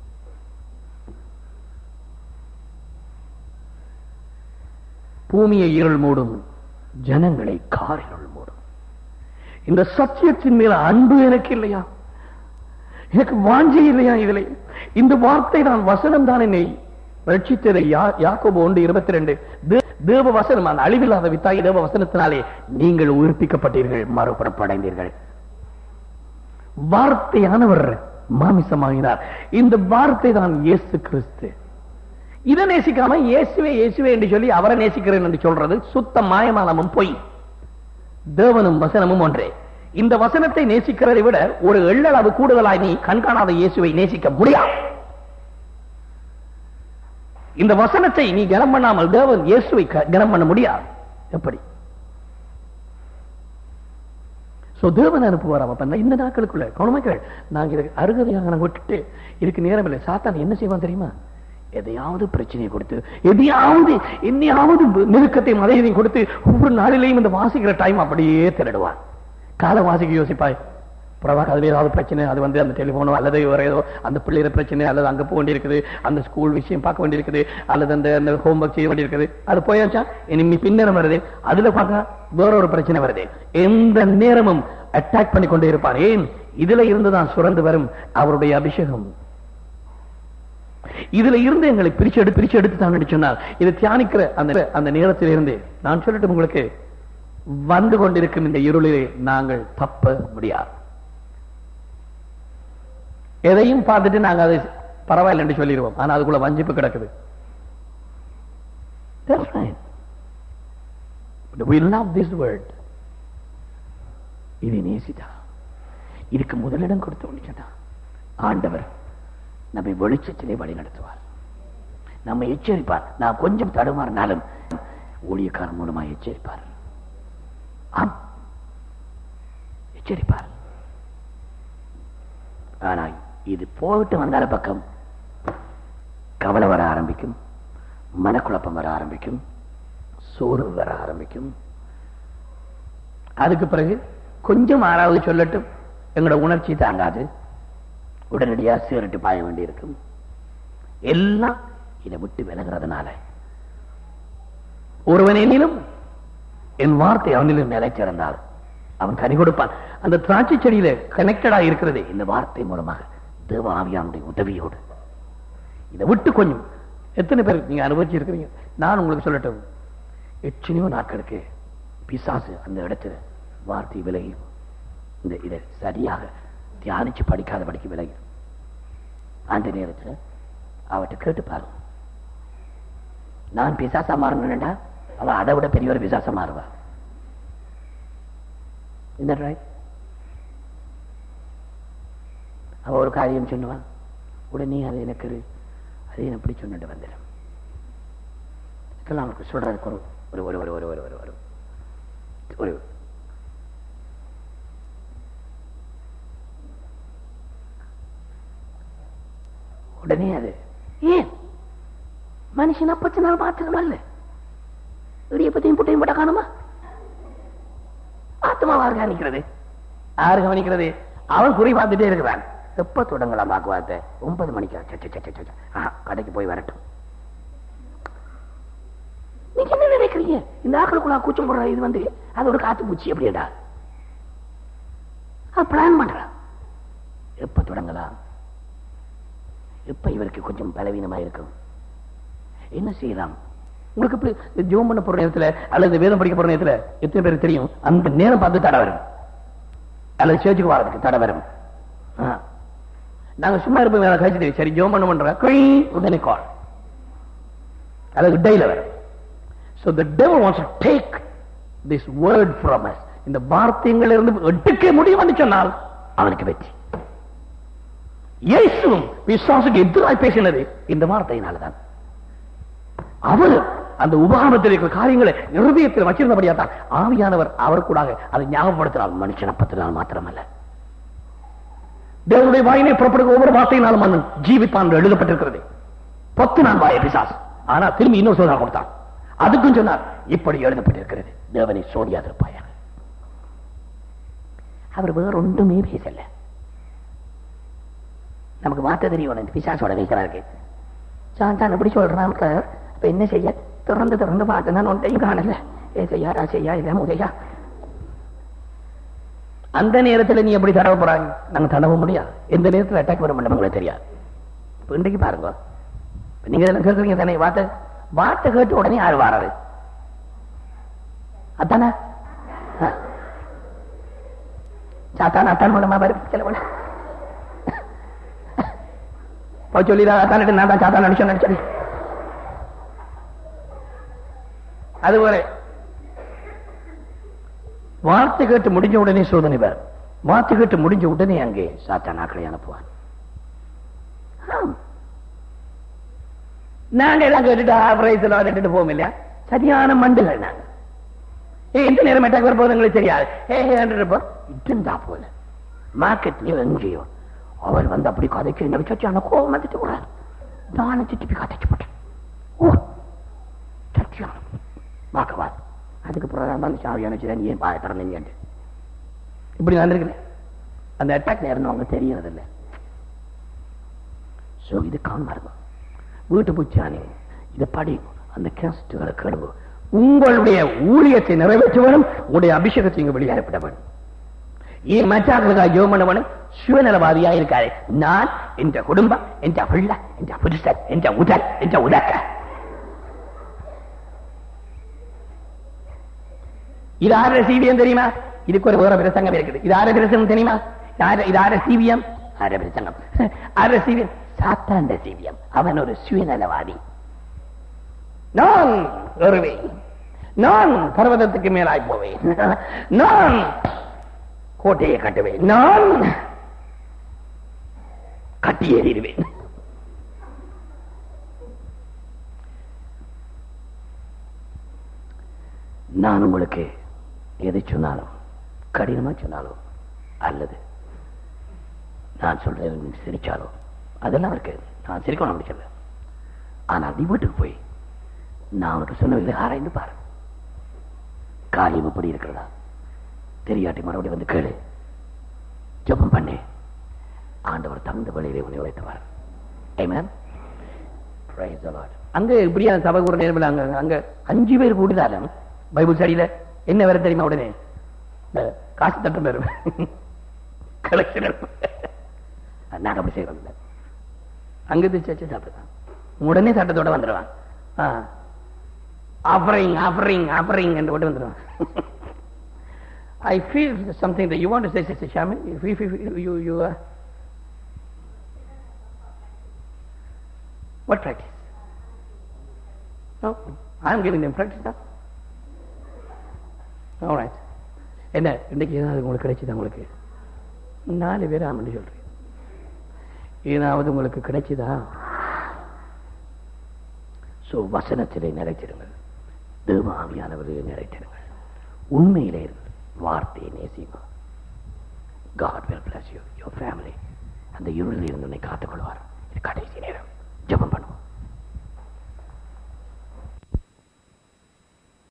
பூமியை இருள் மூடும் ஜனங்களை காரிருள் மூடும் இந்த சத்தியத்தின் மேல அன்பு எனக்கு இல்லையா எனக்கு வாஞ்சி இல்லையா இதிலே இந்த வார்த்தை நான் வசனம் தான் என்னை ரட்சித்ததை யாக்கோபு ஒன்று இருபத்தி ரெண்டு தேவ வசனம் அந்த அழிவில்லாத வித்தாய் தேவ வசனத்தினாலே நீங்கள் உயிர்ப்பிக்கப்பட்டீர்கள் மறுபுறப்படைந்தீர்கள் வார்த்தையானவர் மாமிசமாகினார் இந்த வார்த்தை தான் இயேசு கிறிஸ்து இதை நேசிக்காம இயேசுவே இயேசுவே என்று சொல்லி அவரை நேசிக்கிறேன் என்று சொல்றது சுத்த மாயமானமும் பொய் தேவனும் வசனமும் ஒன்றே இந்த வசனத்தை நேசிக்கிறதை விட ஒரு எள்ளளவு கூடுதலாய் நீ கண்காணாத இயேசுவை நேசிக்க முடியாது இந்த வசனத்தை நீ கனம் பண்ணாமல் தேவன் இயேசுவை கனம் பண்ண முடியாது எப்படி சோ தேவன் அனுப்புவார் அவன் இந்த நாட்களுக்குள்ள கவனமாக்கள் நாங்க இதுக்கு அருகதையாக நாங்க விட்டுட்டு இதுக்கு நேரம் இல்லை சாத்தான் என்ன செய்வான் தெரியுமா எதையாவது பிரச்சனையை கொடுத்து எதையாவது என்னையாவது நெருக்கத்தை மதையதையும் கொடுத்து ஒவ்வொரு நாளிலையும் இந்த வாசிக்கிற டைம் அப்படியே திருடுவான் கால வாசிக்க யோசிப்பாய் பிரபாக அதுல ஏதாவது பிரச்சனை அது வந்து அந்த டெலிபோனோ அல்லது வேற ஏதோ அந்த பிள்ளைகிற பிரச்சனை அல்லது அங்க போக வேண்டியிருக்குது அந்த ஸ்கூல் விஷயம் பார்க்க வேண்டியிருக்குது அல்லது அந்த அந்த ஹோம்ஒர்க் செய்ய வேண்டியிருக்குது அது போயாச்சா இனிமே பின்னரம் வருது அதுல பார்க்க வேற ஒரு பிரச்சனை வருது எந்த நேரமும் அட்டாக் பண்ணி கொண்டே இருப்பார் ஏன் இதுல இருந்துதான் சுரந்து வரும் அவருடைய அபிஷேகம் இதுல இருந்து எங்களை பிரிச்சு எடுத்து பிரிச்சு எடுத்து தான் சொன்னார் இதை தியானிக்கிற அந்த அந்த நேரத்தில் இருந்து நான் சொல்லட்டும் உங்களுக்கு வந்து கொண்டிருக்கும் இந்த இருளிலே நாங்கள் தப்ப முடியாது எதையும் பார்த்துட்டு நாங்க அதை பரவாயில்லை என்று சொல்லிடுவோம் ஆனா அதுக்குள்ள வஞ்சிப்பு கிடக்குது we love this word இதை நேசித்தா இதுக்கு முதலிடம் கொடுத்து சொன்னா ஆண்டவர் நம்மை வெளிச்சத்திலே வழி நடத்துவார் நம்ம எச்சரிப்பார் நான் கொஞ்சம் தடுமாறினாலும் ஊழியக்காரன் மூலமா எச்சரிப்பார் ஆம் எச்சரிப்பார் ஆனா இது போயிட்டு வந்தால பக்கம் கவலை வர ஆரம்பிக்கும் மனக்குழப்பம் வர ஆரம்பிக்கும் சோர்வு வர ஆரம்பிக்கும் அதுக்கு பிறகு கொஞ்சம் ஆறாவது சொல்லட்டும் எங்களோட உணர்ச்சி தாங்காது உடனடியா சீரட்டு பாய வேண்டியிருக்கும் எல்லாம் இதை விட்டு விலகிறதுனால ஒருவனிலும் என் வார்த்தை அவனிலும் நிலைச்சிருந்தால் அவன் கனி கொடுப்பான் அந்த திராட்சை செடியில கனெக்டடா இருக்கிறது இந்த வார்த்தை மூலமாக தேவ ஆவியானுடைய உதவியோடு இதை விட்டு கொஞ்சம் எத்தனை பேர் நீங்க அனுபவிச்சிருக்கிறீங்க நான் உங்களுக்கு சொல்லட்டும் எத்தனையோ நாட்களுக்கு பிசாசு அந்த இடத்துல வார்த்தை விலகி இந்த இதை சரியாக தியானிச்சு படிக்காத படிக்க விலகி அந்த நேரத்தில் அவட்ட கேட்டு பாரு நான் பிசாசா மாறணும்டா அவ அதை விட பெரிய ஒரு பிசாசா மாறுவா இந்த ரைட் அவ ஒரு காரியம் சொன்னுவான் உடனே அது எனக்கு அது எப்படி சொன்னிட்டு வந்துடும் இதெல்லாம் அவனுக்கு சொல்றதுக்கு ஒரு ஒரு ஒரு ஒரு ஒரு ஒரு ஒரு ஒரு ஒரு உடனே அது ஏன் மனுஷன் அப்பத்தி நாள் மாத்திரமல்ல இடியப்பத்தையும் புட்டையும் போட்ட காணுமா ஆத்மாவா கவனிக்கிறது யாரு கவனிக்கிறது அவன் குறி பார்த்துட்டே இருக்கிறான் எப்ப தொடங்கலாம் பாக்குவாத்த ஒன்பது மணிக்கு கடைக்கு போய் வரட்டும் தெரிய இந்த ஆக்களுக்குள்ள கூச்சம் போடுற இது வந்து அது ஒரு காத்து பூச்சி அப்படியேடா அது பிளான் பண்றான் எப்ப தொடங்கலாம் எப்ப இவருக்கு கொஞ்சம் பலவீனமா இருக்கும் என்ன செய்யலாம் உங்களுக்கு இப்ப ஜோம் பண்ண போற நேரத்துல அல்லது வேதம் படிக்க போற நேரத்துல எத்தனை பேருக்கு தெரியும் அந்த நேரம் பார்த்து தடை வரும் அல்லது சேர்ச்சுக்கு வரதுக்கு தடை வரும் ஆ. நாங்க சும்மா இருப்போம் வேலை கழிச்சு சரி ஜோம் பண்ண பண்றோம் உடனே கால் அல்லது இடையில வரும் So the devil wants to take this word from us. இந்த வார்த்தைகள் இருந்து எடுக்க முடியும்னு சொன்னால் அவனுக்கு வெற்றி இயேசுவும் விசுவாசுக்கு எதிராய் பேசினது இந்த வார்த்தையினால்தான் அவர் அந்த உபகாரத்தில் இருக்கிற காரியங்களை நிருபயத்தில் வச்சிருந்தபடியா தான் ஆவியானவர் அவர் கூட அதை ஞாபகப்படுத்தினால் மனுஷன் அப்பத்தினால் மாத்திரமல்ல தேவனுடைய வாயினை புறப்படுகிற ஒவ்வொரு வார்த்தையினாலும் மன்னன் ஜீவிப்பான் என்று எழுதப்பட்டிருக்கிறது பத்து நாள் வாய பிசாஸ் ஆனா திரும்பி இன்னொரு சோதனை கொடுத்தான் அதுக்கும் சொன்னார் இப்படி எழுதப்பட்டிருக்கிறது தேவனை சோடியாதிருப்பாயாக அவர் வேற ஒன்றுமே பேசல நமக்கு வார்த்தை தெரியும் இந்த பிசாசோட வைக்கிறாருக்கு சாந்தான் எப்படி சொல்றான் சார் அப்ப என்ன செய்ய திறந்து திறந்து பார்த்து நான் ஒன்றையும் காணல ஏ செய்யா ரா செய்யா இல்ல முதையா அந்த நேரத்துல நீ எப்படி தடவ போறாங்க நாங்க தடவ முடியாது எந்த நேரத்துல அட்டாக் வர மாட்டோம் உங்களுக்கு தெரியாது இப்ப இன்றைக்கு பாருங்க இப்ப நீங்க இதெல்லாம் கேட்கறீங்க தானே வார்த்தை வார்த்தை கேட்ட உடனே யாரு வாராது அதானே ஆ. சாத்தான் அத்தான் மூலமா வரும் சில பண்ண போய் சொல்லிதான் அத்தான் நான் தான் சாத்தான் நடிச்சோம் நினைச்சேன் அதுபோல வார்த்தை கேட்டு முடிஞ்ச உடனே சோதனை வரும் வார்த்தை கேட்டு முடிஞ்ச உடனே அங்கே சாத்தான் ஆக்களை அனுப்புவான் ஆம். நாங்க எல்லாம் கேட்டுட்டு பிரைஸ்ல கேட்டுட்டு போவோம் இல்லையா சரியான மண்டுகள் நாங்க ஏ எந்த நேரம் அட்டாக் வர போகுது எங்களுக்கு தெரியாது ஏ இருப்போம் இருந்தா போல மார்க்கெட்லயோ எங்கேயோ அவர் வந்து அப்படி கதைக்கு என்ன சச்சியான கோபம் வந்துட்டு போறாரு நானும் திருப்பி கதைச்சு போட்டேன் ஓ சச்சியான வாக்கவாது அதுக்கு பிறகு வந்து சாவியான நீ ஏன் பாய திறந்தீங்க இப்படி வந்திருக்கிறேன் அந்த அட்டாக் நேரம் அவங்க தெரியறதில்லை சோ இது காண்பாருங்க வீட்டு பூச்சானே இதை படி அந்த கேஸ்டுகளை கடுவு உங்களுடைய ஊழியத்தை நிறைவேற்ற வேணும் உங்களுடைய அபிஷேகத்தை இங்க வெளியேறப்பட வேணும் ஏன் மற்றாக்களுக்காக ஜோம் பண்ண வேணும் சுயநலவாதியா இருக்காரு நான் என்ற குடும்பம் என்ற பிள்ளை என்ற புருஷன் என்ற உடல் என்ற உதக்க இது ஆறு சிபிஎம் தெரியுமா இதுக்கு ஒரு வேற பிரசங்கம் இருக்குது இது ஆறு பிரசங்கம் தெரியுமா யாரு- இது ஆறு சிபிஎம் ஆறு பிரசங்கம் ஆறு சிபிஎம் சாத்தாண்ட சிபிஎம் அவன் ஒரு சுயநலவாதி நான் வருவேன் நான் பர்வதத்துக்கு மேலாய் போவேன் நான் கோட்டையை கட்டுவேன் நான் கட்டி ஏறிடுவேன் நான் உங்களுக்கு எதை சொன்னாலும் கடினமா சொன்னாலும் அல்லது நான் சொல்றது நீங்க சிரிச்சாலோ அதெல்லாம் இருக்கு நான் சிரிக்கணும் அப்படி சொல்ல ஆனா நீ வீட்டுக்கு போய் நான் உனக்கு சொன்னதை ஆராய்ந்து பாரு காரியம் இப்படி இருக்கிறதா தெரியாட்டி மறுபடியும் வந்து கேளு ஜெபம் பண்ணு ஆண்டவர் தகுந்த வழியிலே உன்னை உழைத்தவார் Amen. Praise the Lord. அங்க இப்படியான சபை கூட நேரம் அங்க அங்க அஞ்சு பேர் கூடுதாலும் பைபிள் ஸ்டடியில என்ன வேற தெரியுமா உடனே இந்த காசு தட்டம் வரும் கலெக்ஷன் நாங்க அப்படி செய்யறது இல்லை அங்க சர்ச்சை சாப்பிடுதான் உடனே சட்டத்தோட வந்துடுவான் ஆஃபரிங் ஆஃபரிங் ஆஃபரிங் என்று போட்டு வந்துடுவான் I feel something that you want to say, Sister Shami. If, if, if you, you, you uh, what practice? No, I'm giving them practice now. All right. என்ன இன்னைக்கு ஏதாவது உங்களுக்கு கிடைச்சதா உங்களுக்கு நாலு பேர் ஆமன்னு சொல்றேன் ஏதாவது உங்களுக்கு கிடைச்சதா சோ வசனத்திலே நிறைச்சிருங்கள் தேவ ஆவியானவரிலே நிறைச்சிருங்கள் உண்மையிலே இருந்து வார்த்தையை நேசிங்க God will bless you, your family. அந்த இருளில் இருந்து உன்னை காத்துக் கொள்வார் இது கடைசி நேரம்